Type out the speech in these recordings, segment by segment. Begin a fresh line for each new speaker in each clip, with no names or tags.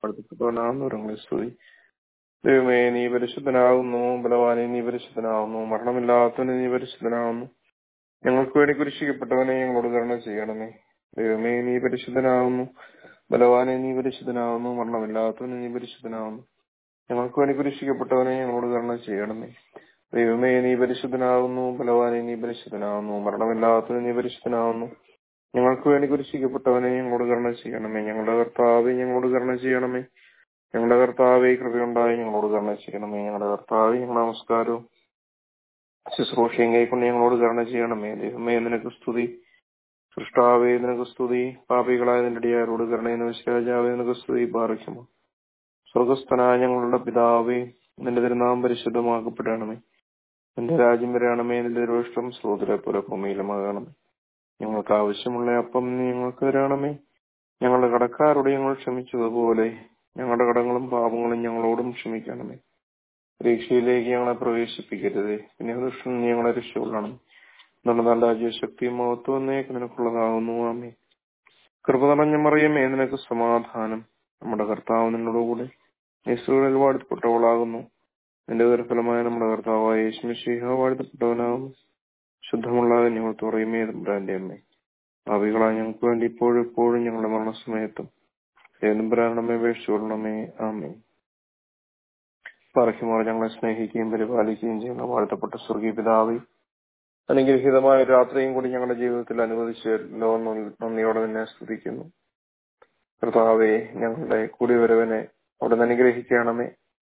അടുത്തപ്പെട്ടവനാകുന്നു സ്തുതി ദൈവമേ നീ പരിശുദ്ധനാകുന്നു ബലവാനെ നീ പരിശുദ്ധനാകുന്നു മരണമില്ലാത്തവനെ നീ പരിശുദ്ധനാകുന്നു ഞങ്ങൾക്ക് വേണ്ടി കുരിശിക്കപ്പെട്ടവനെ ഞങ്ങളോട് കരുണ ചെയ്യണമേ ദൈവമേ നീ പരിശുദ്ധനാകുന്നു ബലവാനെ നീ പരിശുദ്ധനാകുന്നു മരണമില്ലാത്തവനെ നീ പരിശുദ്ധനാകുന്നു ഞങ്ങൾക്ക് വേണ്ടി കുരിശിക്കപ്പെട്ടവനെ ഞങ്ങളോട് കരുണ ചെയ്യണമേ ദൈവമേ നീ പരിശുദ്ധനാകുന്നു ബലവാനെ നീ പരിശുദ്ധനാകുന്നു മരണമില്ലാത്തവനെ നീ പരിശുദ്ധനാകുന്നു ഞങ്ങൾക്ക് വേണ്ടി കുരിശിക്കപ്പെട്ടവനെ ഞങ്ങളോട് കരുണ ചെയ്യണമേ ഞങ്ങളുടെ കർത്താവെ ഞങ്ങളോട് കരുണ ചെയ്യണമേ ഞങ്ങളുടെ കർത്താവെ കൃപയുണ്ടായി ഞങ്ങളോട് കരുണ ചെയ്യണമേ ഞങ്ങളുടെ കർത്താവെ ഞങ്ങളുടെ നമസ്കാരവും ശുശ്രൂഷയും കൈക്കൊണ്ട് ഞങ്ങളോട് കരുണ ചെയ്യണമേ ദൈവമേ നിനക്ക് സ്തുതി സൃഷ്ടാവേ നിനക്ക് സ്തുതി പാപികളായ നിന്റെ അടിയാരോട് കരുണയെന്ന് വിശ്വരാജാവേ നിനക്ക് സ്തുതി പാറിക്കുമോ സ്വർഗസ്ഥനായ ഞങ്ങളുടെ പിതാവേ നിന്റെ തിരുനാമം പരിശുദ്ധമാക്കപ്പെടണമേ നിന്റെ രാജ്യം വരണമേ നിന്റെ തിരുവിഷ്ടം സ്രോതരെ പോലെ ഭൂമിയിലുമാകണമേ ഞങ്ങൾക്ക് ആവശ്യമുള്ള അപ്പം നീ ഞങ്ങൾക്ക് തരണമേ ഞങ്ങളുടെ കടക്കാരോട് ഞങ്ങൾ ക്ഷമിച്ചതുപോലെ ഞങ്ങളുടെ കടങ്ങളും പാപങ്ങളും ഞങ്ങളോടും ക്ഷമിക്കണമേ പരീക്ഷയിലേക്ക് ഞങ്ങളെ പ്രവേശിപ്പിക്കരുതേ പിന്നെ ദുഷ്ടൻ നീ ഞങ്ങളെ രക്ഷകൊള്ളണം നമ്മുടെ നല്ല രാജ്യശക്തിയും മഹത്വം എന്നേക്ക് നിനക്കുള്ളതാകുന്നു ആമേ കൃപ നിറഞ്ഞ മറിയമേ നിനക്ക് സമാധാനം നമ്മുടെ കർത്താവ് നിന്നോടുകൂടെ യേശുവിൽ വാഴ്ത്തപ്പെട്ടവളാകുന്നു നിന്റെ ഫലമായ നമ്മുടെ കർത്താവായ യേശുമിശിഹ വാഴ്ത്തപ്പെട്ടവനാകുന്നു ശുദ്ധമുള്ള ഞങ്ങൾ തുറയുമേ തമ്പുരാന്റെ അമ്മേ ഭാവികളായ ഞങ്ങൾക്ക് വേണ്ടി ഇപ്പോഴും എപ്പോഴും ഞങ്ങളുടെ മരണസമയത്തും ഏതുമ്പരാണമേ അപേക്ഷിച്ചുകൊള്ളണമേ ആമേ പറയ്ക്കുമ്പോൾ ഞങ്ങളെ സ്നേഹിക്കുകയും പരിപാലിക്കുകയും ചെയ്യുന്ന വാഴ്ത്തപ്പെട്ട സ്വർഗീയ പിതാവേ അനുഗ്രഹീതമായ രാത്രിയും കൂടി ഞങ്ങളുടെ ജീവിതത്തിൽ അനുവദിച്ചല്ലോ നന്ദിയോടെ നിന്നെ സ്തുതിക്കുന്നു കർത്താവെ ഞങ്ങളുടെ കൂടിവരവനെ അവിടെ നിന്ന് അനുഗ്രഹിക്കണമേ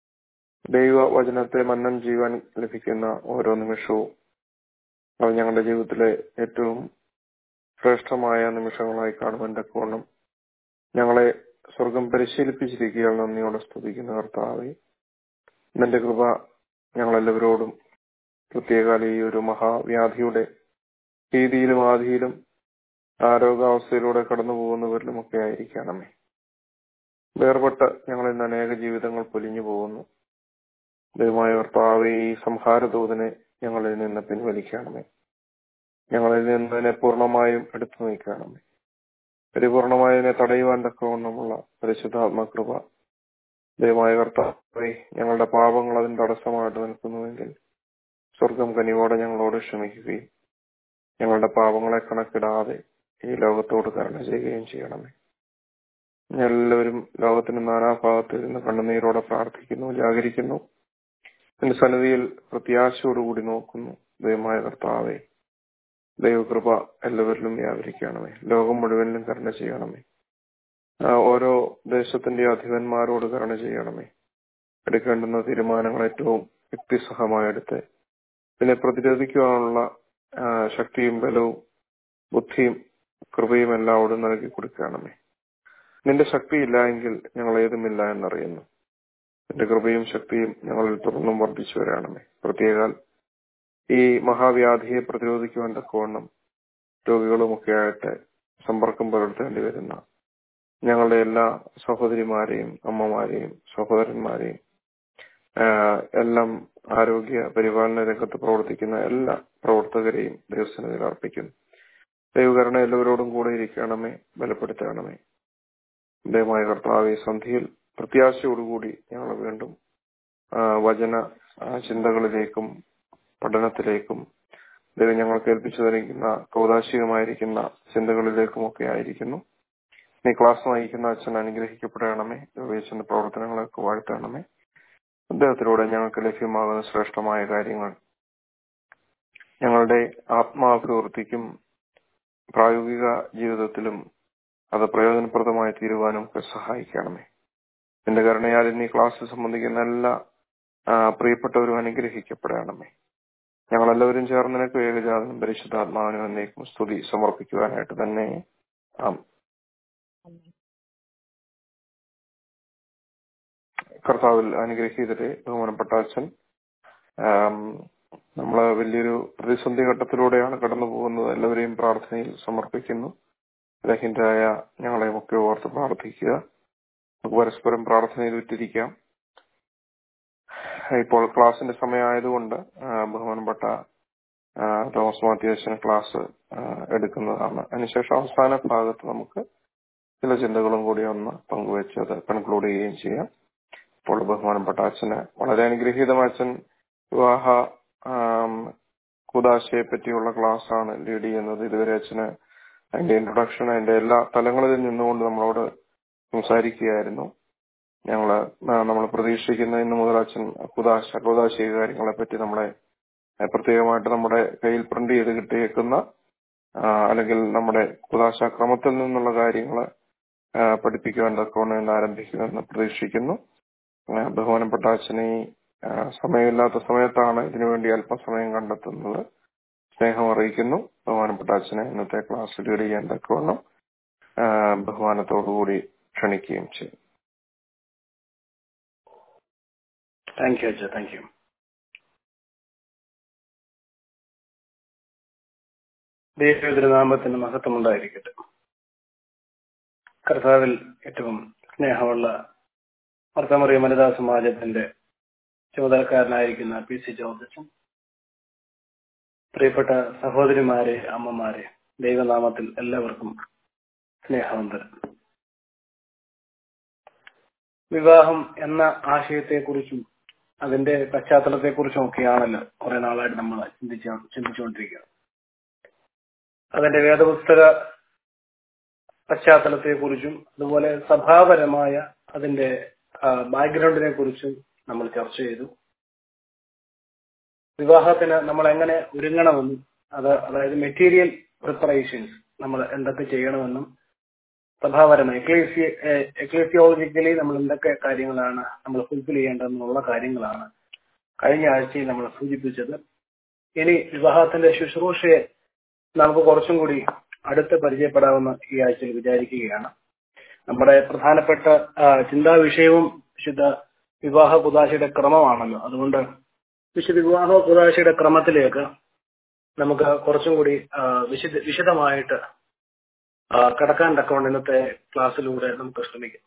ദൈവ വചനത്തെ മന്നം ജീവൻ ലഭിക്കുന്ന ഓരോ നിമിഷവും അത് ഞങ്ങളുടെ ജീവിതത്തിലെ ഏറ്റവും ശ്രേഷ്ഠമായ നിമിഷങ്ങളായി കാണുവാൻ തക്കവണ്ണം ഞങ്ങളെ സ്വർഗം പരിശീലിപ്പിച്ചിരിക്കുകയാണ് നന്ദിയോടെ സ്തുതിക്കുന്ന കർത്താവെ നിന്റെ കൃപ ഞങ്ങളെല്ലാവരോടും പ്രത്യേകാല ഈ ഒരു മഹാവ്യാധിയുടെ ഭീതിയിലും ആധിയിലും ആരോഗ്യാവസ്ഥയിലൂടെ കടന്നു പോകുന്നവരിലുമൊക്കെ ആയിരിക്കണമേ വേർപെട്ട് ഞങ്ങൾ ഇന്ന് അനേക ജീവിതങ്ങൾ പൊലിഞ്ഞു പോകുന്നു ദയമായ കർത്താവെ ഈ സംഹാരദൂതനെ ഞങ്ങളിൽ നിന്ന് പിൻവലിക്കണമേ ഞങ്ങളിൽ നിന്ന് ഇതിനെ പൂർണ്ണമായും എടുത്തു നീക്കണമേ പരിപൂർണമായതിനെ തടയുവാൻ തക്കവണ്ണമുള്ള പരിശുദ്ധാത്മകൃപ ദയമായ കർത്താവെ ഞങ്ങളുടെ പാപങ്ങൾ അതിന് തടസ്സമായിട്ട് നിൽക്കുന്നുവെങ്കിൽ സ്വർഗം കനിവോടെ ഞങ്ങളോട് ക്ഷമിക്കുകയും ഞങ്ങളുടെ പാപങ്ങളെ കണക്കിടാതെ ഈ ലോകത്തോട് കരുണ ചെയ്യുകയും ചെയ്യണമേ എല്ലാവരും ലോകത്തിന് നാനാഭാഗത്ത് ഇരുന്ന് കണ്ണുനീരോടെ പ്രാർത്ഥിക്കുന്നു ജാഗരിക്കുന്നു എന്റെ സന്നിധിയിൽ പ്രത്യാശയോടുകൂടി നോക്കുന്നു ദൈവമായ കർത്താവെ ദൈവകൃപ എല്ലാവരിലും വ്യാപരിക്കണമേ ലോകം മുഴുവനിലും കരുണ ചെയ്യണമേ ഓരോ ദേശത്തിന്റെ അധിപന്മാരോട് കരുണ ചെയ്യണമേ എടുക്കേണ്ടുന്ന തീരുമാനങ്ങൾ ഏറ്റവും യുക്തിസഹമായി എടുത്ത് ഇതിനെ പ്രതിരോധിക്കുവാനുള്ള ശക്തിയും ബലവും ബുദ്ധിയും കൃപയും എല്ലാം അവിടെ നൽകി കൊടുക്കണമേ നിന്റെ ശക്തിയില്ല എങ്കിൽ ഞങ്ങൾ ഏതുമില്ല എന്നറിയുന്നു നിന്റെ കൃപയും ശക്തിയും ഞങ്ങളിൽ തുറന്നും വർദ്ധിച്ചു വരണമേ പ്രത്യേകാൽ ഈ മഹാവ്യാധിയെ പ്രതിരോധിക്കുവാൻ തക്കവണ്ണം രോഗികളുമൊക്കെ ആയിട്ട് സമ്പർക്കം പുലർത്തേണ്ടി വരുന്ന ഞങ്ങളുടെ എല്ലാ സഹോദരിമാരെയും അമ്മമാരെയും സഹോദരന്മാരെയും എല്ലാം ആരോഗ്യ പരിപാലന രംഗത്ത് പ്രവർത്തിക്കുന്ന എല്ലാ പ്രവർത്തകരെയും ദൈവസന്നിധിയിൽ അർപ്പിക്കുന്നു ദൈവകരണ എല്ലാവരോടും കൂടെ ഇരിക്കണമേ ബലപ്പെടുത്തണമേ ദയമായ കർത്താവ് സന്ധിയിൽ പ്രത്യാശയോടുകൂടി ഞങ്ങൾ വീണ്ടും വചന ചിന്തകളിലേക്കും പഠനത്തിലേക്കും ദൈവം ഞങ്ങൾക്ക് ഏൽപ്പിച്ചു തരിക്കുന്ന കൗതാശികമായിരിക്കുന്ന ചിന്തകളിലേക്കും ഒക്കെ ആയിരിക്കുന്നു നീ ക്ലാസ് നയിക്കുന്ന അച്ഛൻ അനുഗ്രഹിക്കപ്പെടണമേ ഉപയോഗിച്ചുന്ന പ്രവർത്തനങ്ങളൊക്കെ വാഴ്ത്തണമേ അദ്ദേഹത്തിലൂടെ ഞങ്ങൾക്ക് ലഭ്യമാകുന്ന ശ്രേഷ്ഠമായ കാര്യങ്ങൾ ഞങ്ങളുടെ ആത്മാഭിവൃദ്ധിക്കും പ്രായോഗിക ജീവിതത്തിലും അത് പ്രയോജനപ്രദമായി തീരുവാനും ഒക്കെ സഹായിക്കണമേ എന്റെ കരുണയാൽ ഇനി ക്ലാസ് സംബന്ധിക്കുന്ന എല്ലാ പ്രിയപ്പെട്ടവരും അനുഗ്രഹിക്കപ്പെടണമേ ഞങ്ങളെല്ലാവരും ചേർന്ന് നിനക്ക് ഏകജാതനും പരിശുദ്ധാത്മാവിനും എന്നേക്കും സ്തുതി സമർപ്പിക്കുവാനായിട്ട് തന്നെ ആം കർത്താവിൽ അനുഗ്രഹീതരെ ബഹുമാനപ്പെട്ട അച്ഛൻ നമ്മള് വലിയൊരു പ്രതിസന്ധി ഘട്ടത്തിലൂടെയാണ് കടന്നു പോകുന്നത് എല്ലാവരെയും പ്രാർത്ഥനയിൽ സമർപ്പിക്കുന്നു ഗ്രഹിന്റായ ഞങ്ങളെ ഒക്കെ ഓർത്ത് പ്രാർത്ഥിക്കുക നമുക്ക് പരസ്പരം പ്രാർത്ഥനയിൽ വിട്ടിരിക്കാം ഇപ്പോൾ ക്ലാസിന്റെ സമയമായതുകൊണ്ട് ബഹുമാനപ്പെട്ട തോമസ് മാത്യു അച്ഛൻ ക്ലാസ് എടുക്കുന്നതാണ് അതിനുശേഷം അവസാന ഭാഗത്ത് നമുക്ക് ചില ചിന്തകളും കൂടി ഒന്ന് പങ്കുവെച്ച് അത് കൺക്ലൂഡ് ചെയ്യുകയും ചെയ്യാം അപ്പോൾ ബഹുമാനപ്പെട്ട അച്ഛന് വളരെ അനുഗ്രഹീതമായ അച്ഛൻ വിവാഹ ആം, കുദാശയെ പറ്റിയുള്ള ക്ലാസ് ആണ് ലീഡ് ചെയ്യുന്നത് ഇതുവരെ അച്ഛന് അതിന്റെ ഇൻട്രൊഡക്ഷൻ അതിന്റെ എല്ലാ തലങ്ങളിലും നിന്നുകൊണ്ട് നമ്മളോട് സംസാരിക്കുകയായിരുന്നു ഞങ്ങള് നമ്മൾ പ്രതീക്ഷിക്കുന്ന ഇന്ന് മുതൽ അച്ഛൻ കുദാശ കുദാശ കാര്യങ്ങളെ പറ്റി നമ്മളെ ഏഹ്, പ്രത്യേകമായിട്ട് നമ്മുടെ കയ്യിൽ പ്രിന്റ് ചെയ്ത് കിട്ടിയേക്കുന്ന ആ, അല്ലെങ്കിൽ നമ്മുടെ കുദാശ ക്രമത്തിൽ നിന്നുള്ള കാര്യങ്ങൾ പഠിപ്പിക്കുവാൻ തക്കവണ്ണം ഇന്ന് ആരംഭിക്കുമെന്ന് പ്രതീക്ഷിക്കുന്നു ആ, ബഹുമാനപ്പെട്ട അച്ഛനെ ഈ ആ, സമയമില്ലാത്ത സമയത്താണ് ഇതിനുവേണ്ടി അല്പസമയം കണ്ടെത്തുന്നത് സ്നേഹം അറിയിക്കുന്നു ബഹുമാനപ്പെട്ട അച്ഛനെ ഇന്നത്തെ ക്ലാസ് ലീഡ് ചെയ്യാൻ തക്കവണ്ണം ആ, ബഹുമാനത്തോടുകൂടി ക്ഷണിക്കുകയും ചെയ്യും
താങ്ക് യു അച്ഛ താങ്ക് യു ദൈവനാമത്തിന് മഹത്വം ഉണ്ടായിരിക്കട്ടെ കർത്താവിൽ ഏറ്റവും സ്നേഹമുള്ള മർത്തമറിയ വനിതാ സമാജത്തിന്റെ ചുമതലക്കാരനായിരിക്കുന്ന പി സി ജോർജൻ പ്രിയപ്പെട്ട സഹോദരിമാരെ അമ്മമാരെ ദൈവനാമത്തിൽ എല്ലാവർക്കും സ്നേഹവന്തരം വിവാഹം എന്ന ആശയത്തെക്കുറിച്ചും അതിന്റെ പശ്ചാത്തലത്തെക്കുറിച്ചും ഒക്കെയാണല്ലോ കുറെ നാളായിട്ട് നമ്മൾ ചിന്തിച്ച ചിന്തിച്ചുകൊണ്ടിരിക്കുക അതിന്റെ വേദപുസ്തക പശ്ചാത്തലത്തെക്കുറിച്ചും അതുപോലെ സഭാപരമായ അതിന്റെ ബാക്ക്ഗ്രൗണ്ടിനെ കുറിച്ചും നമ്മൾ ചർച്ച ചെയ്തു വിവാഹത്തിന് നമ്മൾ എങ്ങനെ ഒരുങ്ങണമെന്നും അത് അതായത് മെറ്റീരിയൽ പ്രിപ്പറേഷൻസ് നമ്മൾ എന്തൊക്കെ ചെയ്യണമെന്നും സഭാപരമായി എക്ലേസിയ എക്ലേസിയോളജിക്കലി നമ്മൾ എന്തൊക്കെ കാര്യങ്ങളാണ് നമ്മൾ ഫുൾഫിൽ ചെയ്യേണ്ടതെന്നുള്ള കാര്യങ്ങളാണ് കഴിഞ്ഞ ആഴ്ചയിൽ നമ്മൾ സൂചിപ്പിച്ചത് ഇനി വിവാഹത്തിന്റെ ശുശ്രൂഷയെ നമുക്ക് കുറച്ചും കൂടി അടുത്ത് പരിചയപ്പെടാമെന്ന് ഈ ആഴ്ചയിൽ വിചാരിക്കുകയാണ് നമ്മുടെ പ്രധാനപ്പെട്ട ആ, ചിന്താ വിഷയവും വിശുദ്ധ വിവാഹ കുദാശയുടെ ക്രമമാണല്ലോ അതുകൊണ്ട് വിശുദ്ധ വിവാഹ കുദാശയുടെ ക്രമത്തിലേക്ക് നമുക്ക് കുറച്ചും കൂടി ആ, വിശദ വിശദമായിട്ട് ആ, കടക്കാൻ തക്കവണ്ണം ഇന്നത്തെ ക്ലാസ്സിലൂടെ നമുക്ക് ശ്രമിക്കാം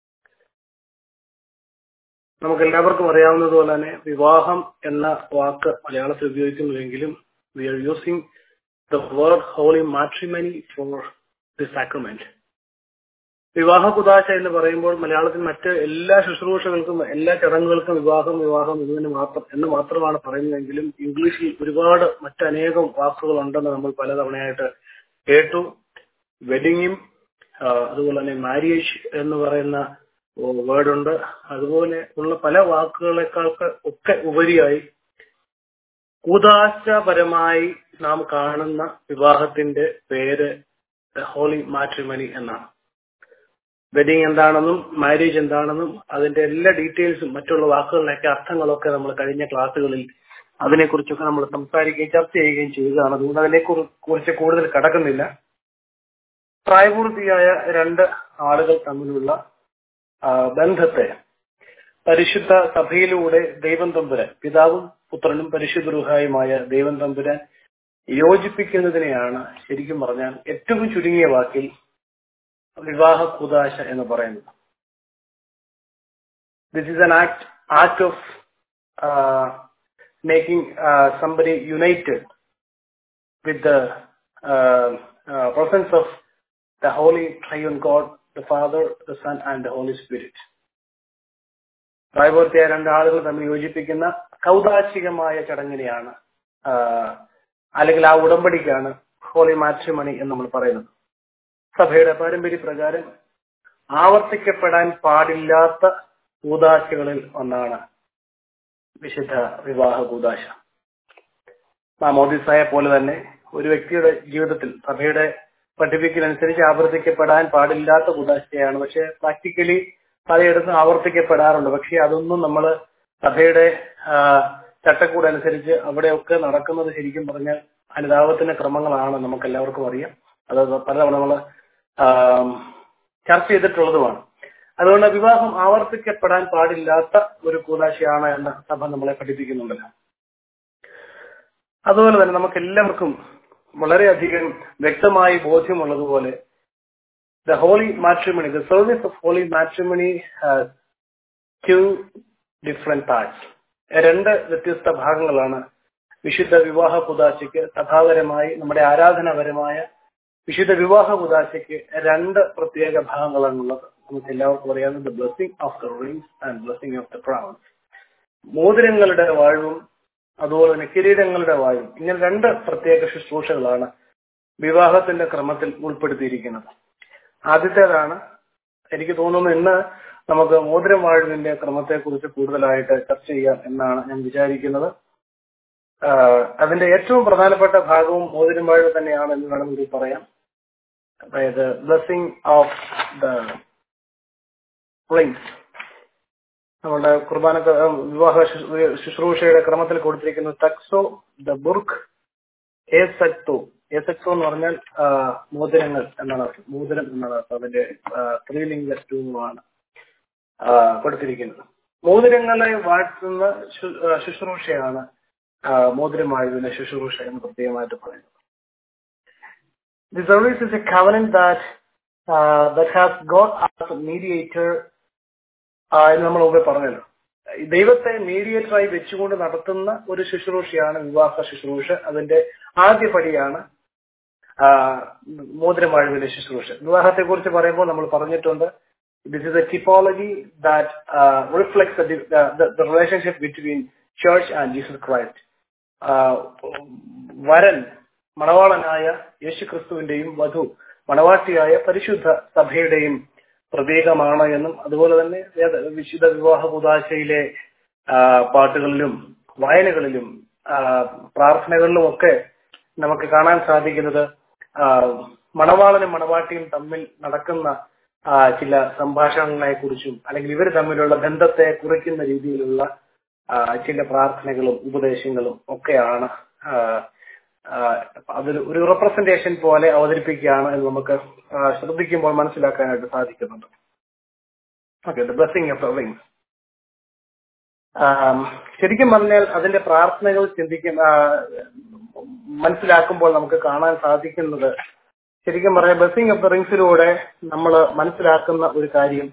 നമുക്ക് എല്ലാവർക്കും അറിയാവുന്നതുപോലെ തന്നെ വിവാഹം എന്ന വാക്ക് മലയാളത്തിൽ ഉപയോഗിക്കുന്നുവെങ്കിലും we are using the word holy matrimony for the sacrament വിവാഹ കുദാശ എന്ന് പറയുമ്പോൾ മലയാളത്തിൽ മറ്റ് എല്ലാ ശുശ്രൂഷകൾക്കും എല്ലാ ചടങ്ങുകൾക്കും വിവാഹം വിവാഹം ഇതിന് മാത്രം എന്ന് മാത്രമാണ് പറയുന്നതെങ്കിലും ഇംഗ്ലീഷിൽ ഒരുപാട് മറ്റനേകം വാക്കുകൾ ഉണ്ടെന്ന് നമ്മൾ പലതവണയായിട്ട് കേട്ടു വെഡിങ്ങും അതുപോലെ തന്നെ മാര്യേജ് എന്ന് പറയുന്ന വേർഡ് ഉണ്ട് അതുപോലെ ഉള്ള പല വാക്കുകളെക്കാൾക്ക് ഒക്കെ ഉപരിയായി കൂതാശപരമായി നാം കാണുന്ന വിവാഹത്തിന്റെ പേര് ഹോളി മാട്രിമണി എന്നാണ് വെഡിങ് എന്താണെന്നും മാരേജ് എന്താണെന്നും അതിന്റെ എല്ലാ ഡീറ്റെയിൽസും മറ്റുള്ള വാക്കുകളിലൊക്കെ അർത്ഥങ്ങളൊക്കെ നമ്മൾ കഴിഞ്ഞ ക്ലാസ്സുകളിൽ അതിനെക്കുറിച്ചൊക്കെ നമ്മൾ സംസാരിക്കുകയും ചർച്ച ചെയ്യുകയും ചെയ്തതാണ് അതുകൊണ്ട് അതിനെ കുറിച്ച് കൂടുതൽ കടക്കുന്നില്ല പ്രായപൂർത്തിയായ രണ്ട് ആളുകൾ തമ്മിലുള്ള ആ, ബന്ധത്തെ പരിശുദ്ധ സഭയിലൂടെ ദൈവം തമ്പുരാൻ പിതാവും പുത്രനും പരിശുദ്ധ റുഹായുമായ ദൈവം തമ്പുരാൻ യോജിപ്പിക്കുന്നതിനെയാണ് ശരിക്കും പറഞ്ഞാൽ ഏറ്റവും ചുരുങ്ങിയ വാക്കിൽ വിവാഹ കുദാശ എന്ന് പറയുന്നത് this is an act act of uh, making uh, somebody united with the uh, uh, presence of the holy triune God, the Father, the Son, and the Holy Spirit. പ്രായപൂർത്തിയായ രണ്ടാളുകൾ തമ്മിൽ യോജിപ്പിക്കുന്ന കൗതാശികമായ ചടങ്ങിനെയാണ് ആ, അല്ലെങ്കിൽ ആ ഉടമ്പടിക്കാണ് ഹോളി മാട്രിമണി എന്ന് നമ്മൾ പറയുന്നത് സഭയുടെ പാരമ്പര്യ പ്രകാരം ആവർത്തിക്കപ്പെടാൻ പാടില്ലാത്ത കൂതാശകളിൽ ഒന്നാണ് വിശുദ്ധ വിവാഹ കൂതാശ മാമോദിസായ പോലെ തന്നെ ഒരു വ്യക്തിയുടെ ജീവിതത്തിൽ സഭയുടെ പഠിപ്പിക്കലനുസരിച്ച് ആവർത്തിക്കപ്പെടാൻ പാടില്ലാത്ത കൂതാശയാണ് പക്ഷെ പ്രാക്ടിക്കലി പലയിടത്തും ആവർത്തിക്കപ്പെടാറുണ്ട് പക്ഷെ അതൊന്നും നമ്മൾ സഭയുടെ ആ, ചട്ടക്കൂട് അനുസരിച്ച് അവിടെയൊക്കെ നടക്കുന്നത് ശരിക്കും പറഞ്ഞാൽ അനുതാപത്തിന്റെ ക്രമങ്ങളാണ് നമുക്ക് എല്ലാവർക്കും അറിയാം അത് പലതവണ നമ്മൾ ചർച്ച ചെയ്തിട്ടുള്ളതുമാണ് അതുകൊണ്ട് വിവാഹം ആവർത്തിക്കപ്പെടാൻ പാടില്ലാത്ത ഒരു കൂതാശയാണ് എന്ന് സഭ നമ്മളെ പഠിപ്പിക്കുന്നുണ്ടല്ലോ അതുപോലെ തന്നെ നമുക്ക് എല്ലാവർക്കും വളരെയധികം വ്യക്തമായി ബോധ്യമുള്ളതുപോലെ the holy matrimony the service of holy matrimony has two different parts രണ്ട് വ്യത്യസ്ത ഭാഗങ്ങളാണ് വിശുദ്ധ വിവാഹ കുദാശയ്ക്ക് സഭാപരമായി നമ്മുടെ ആരാധനാപരമായ വിശുദ്ധ വിവാഹ കുദാശയ്ക്ക് രണ്ട് പ്രത്യേക ഭാഗങ്ങളാണുള്ളത് നമുക്ക് എല്ലാവർക്കും അറിയാവുന്നത് the blessing of the rings and blessing of the crowns മോതിരങ്ങളുടെ വാഴ്വും അതുപോലെ തന്നെ കിരീടങ്ങളുടെ വാഴ്വും ഇങ്ങനെ രണ്ട് പ്രത്യേക ശുശ്രൂഷകളാണ് വിവാഹത്തിന്റെ ക്രമത്തിൽ ഉൾപ്പെടുത്തിയിരിക്കുന്നത് ആദ്യത്തേതാണ് എനിക്ക് തോന്നുന്നു ഇന്ന് നമുക്ക് മോതിരം വാഴുവിന്റെ ക്രമത്തെക്കുറിച്ച് കൂടുതലായിട്ട് ചർച്ച ചെയ്യാം എന്നാണ് ഞാൻ വിചാരിക്കുന്നത് ആഹ് അതിന്റെ ഏറ്റവും പ്രധാനപ്പെട്ട ഭാഗവും മോതിരം വാഴ്വ് തന്നെയാണ് എന്ന് വേണമെങ്കിൽ പറയാം അതായത് ബ്ലസ്സിംഗ് ഓഫ് ദ റിംഗ്സ് നമ്മുടെ കുർബാന വിവാഹ ശുശ്രൂ- ശുശ്രൂഷയുടെ ക്രമത്തിൽ കൊടുത്തിരിക്കുന്ന തക്സോ ദ ബുർക്ക് ഏസക്തോ ഏസക്തോ എന്ന് പറഞ്ഞാൽ ആ, മോതിരങ്ങൾ എന്നാണ് അർത്ഥം മോതിരം എന്നാണ് അർത്ഥം അതിന്റെ ആ, സ്ത്രീലിംഗ രൂപമാണ് ആ, കൊടുത്തിരിക്കുന്നത് മോതിരങ്ങളെ വാഴ്ത്തുന്ന ശു- ആ, ശുശ്രൂഷയാണ് ആ, മോതിരം വാഴുവിന്റെ ശുശ്രൂഷ എന്ന് പ്രത്യേകമായിട്ട് പറയുന്നത് The service is a covenant that uh, that has God as a mediator ആ, എന്ന് നമ്മൾ മുമ്പേ പറഞ്ഞല്ലോ ഈ ദൈവത്തെ മീഡിയേറ്ററായി വെച്ചുകൊണ്ട് നടത്തുന്ന ഒരു ശുശ്രൂഷയാണ് വിവാഹ ശുശ്രൂഷ അതിന്റെ ആദ്യ പടിയാണ് ആ, മോതിരമാഴുവിന്റെ ശുശ്രൂഷ വിവാഹത്തെ കുറിച്ച് പറയുമ്പോൾ നമ്മൾ പറഞ്ഞിട്ടുണ്ട് this is a typology that reflects the relationship between church and Jesus Christ വരൻ മണവാളനായ യേശുക്രിസ്തുവിന്റെയും വധു മണവാട്ടിയായ പരിശുദ്ധ സഭയുടെയും പ്രതീകമാണ് എന്നും അതുപോലെ തന്നെ വേദ- വിശുദ്ധ വിവാഹ കുദാശയിലെ ആ, പാട്ടുകളിലും വായനകളിലും ആ, പ്രാർത്ഥനകളിലും ഒക്കെ നമുക്ക് കാണാൻ സാധിക്കുന്നത് ആ, മണവാളനും മണവാട്ടിയും തമ്മിൽ നടക്കുന്ന ആ, ചില സംഭാഷണങ്ങളെ കുറിച്ചും അല്ലെങ്കിൽ ഇവർ തമ്മിലുള്ള ബന്ധത്തെ കുറിക്കുന്ന രീതിയിലുള്ള ആ, ചില പ്രാർത്ഥനകളും ഉപദേശങ്ങളും ഒക്കെയാണ് ആ, ആ, അതിൽ ഒരു റെപ്രസെന്റേഷൻ പോലെ അവതരിപ്പിക്കുകയാണ് എന്ന് നമുക്ക് ആ, ശ്രദ്ധിക്കുമ്പോൾ മനസ്സിലാക്കാനായിട്ട് സാധിക്കുന്നുണ്ട് okay the blessing of the rings ശരിക്കും പറഞ്ഞാൽ അതിന്റെ പ്രാർത്ഥനകൾ ചിന്തിക്കുന്ന ആ, മനസ്സിലാക്കുമ്പോൾ നമുക്ക് കാണാൻ സാധിക്കുന്നത് ശരിക്കും പറയാം ബ്ലസ്സിംഗ് ഓഫ് ദ റിംഗ്സിലൂടെ നമ്മൾ മനസ്സിലാക്കുന്ന ഒരു കാര്യം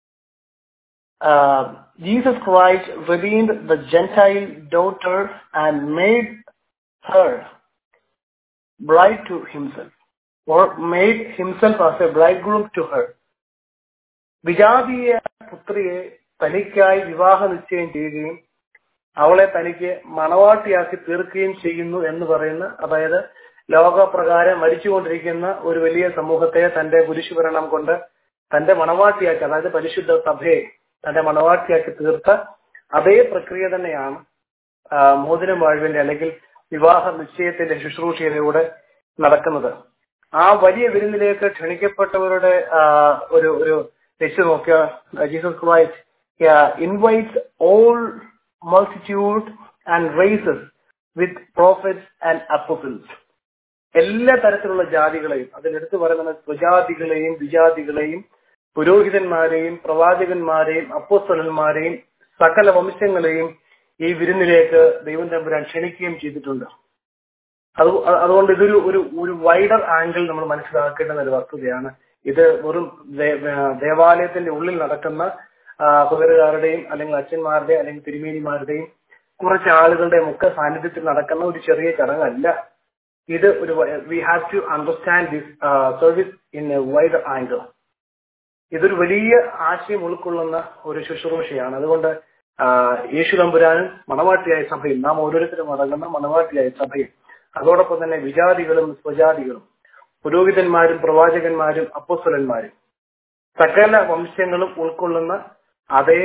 Jesus Christ redeemed the Gentile daughter and made her bride to himself or made himself as a bridegroom to her. വിജാതീയ പുത്രിയെ തനിക്കായി വിവാഹ നിശ്ചയം ചെയ്യുകയും അവളെ തനിക്ക് മണവാട്ടിയാക്കി തീർക്കുകയും ചെയ്യുന്നു എന്ന് പറയുന്ന അതായത് ലോകപ്രകാരം മരിച്ചുകൊണ്ടിരിക്കുന്ന ഒരു വലിയ സമൂഹത്തെ തന്റെ കുരിശുഭരണം കൊണ്ട് തന്റെ മണവാട്ടിയാക്കി അതായത് പരിശുദ്ധ സഭയെ തന്റെ മണവാട്ടിയാക്കി തീർത്ത അതേ പ്രക്രിയ തന്നെയാണ് ആ, മോതിരം വാഴുവിന്റെ അല്ലെങ്കിൽ വിവാഹ നിശ്ചയത്തിന്റെ ശുശ്രൂഷയിലൂടെ നടക്കുന്നത് ആ വലിയ വിരുന്നിലേക്ക് ക്ഷണിക്കപ്പെട്ടവരുടെ ആ, ഒരു ഒരു വെച്ച് നോക്കിയ Jesus Christ invites all multitude and races with prophets and apostles എല്ലാ തരത്തിലുള്ള ജാതികളെയും അതിലെടുത്ത് പറയുന്നത് സ്വജാതികളെയും വിജാതികളെയും പുരോഹിതന്മാരെയും പ്രവാചകന്മാരെയും അപ്പോസ്തലന്മാരെയും സകല വംശങ്ങളെയും ഈ വിരുന്നിലേക്ക് ദൈവം തമ്പുരാൻ ക്ഷണിക്കുകയും ചെയ്തിട്ടുണ്ട് അത് അതുകൊണ്ട് ഇതൊരു ഒരു ഒരു വൈഡർ ആംഗിൾ നമ്മൾ മനസ്സിലാക്കേണ്ടുന്ന ഒരു വസ്തുതയാണ് ഇത് വെറും ദേ- ദേവാലയത്തിന്റെ ഉള്ളിൽ നടക്കുന്ന കുതിരുകാരുടെയും അല്ലെങ്കിൽ അച്ഛന്മാരുടെയും അല്ലെങ്കിൽ തിരുമേനിമാരുടെയും കുറച്ച് ആളുകളുടെയും ഒക്കെ സാന്നിധ്യത്തിൽ നടക്കുന്ന ഒരു ചെറിയ ചടങ്ങല്ല ഇത് ഒരു we have to understand this service in a wider angle ഇതൊരു വലിയ ആശയം ഉൾക്കൊള്ളുന്ന ഒരു ശുശ്രൂഷയാണ് അതുകൊണ്ട് ആ, യേശു തമ്പുരാനും മണവാട്ടിയായ സഭയും നാം ഓരോരുത്തരും അടങ്ങുന്ന മണവാട്ടിയായ സഭയും അതോടൊപ്പം തന്നെ വിജാതികളും സ്വജാതികളും പുരോഹിതന്മാരും പ്രവാചകന്മാരും അപ്പോസ്തലന്മാരും സകല വംശങ്ങളും ഉൾക്കൊള്ളുന്ന അതേ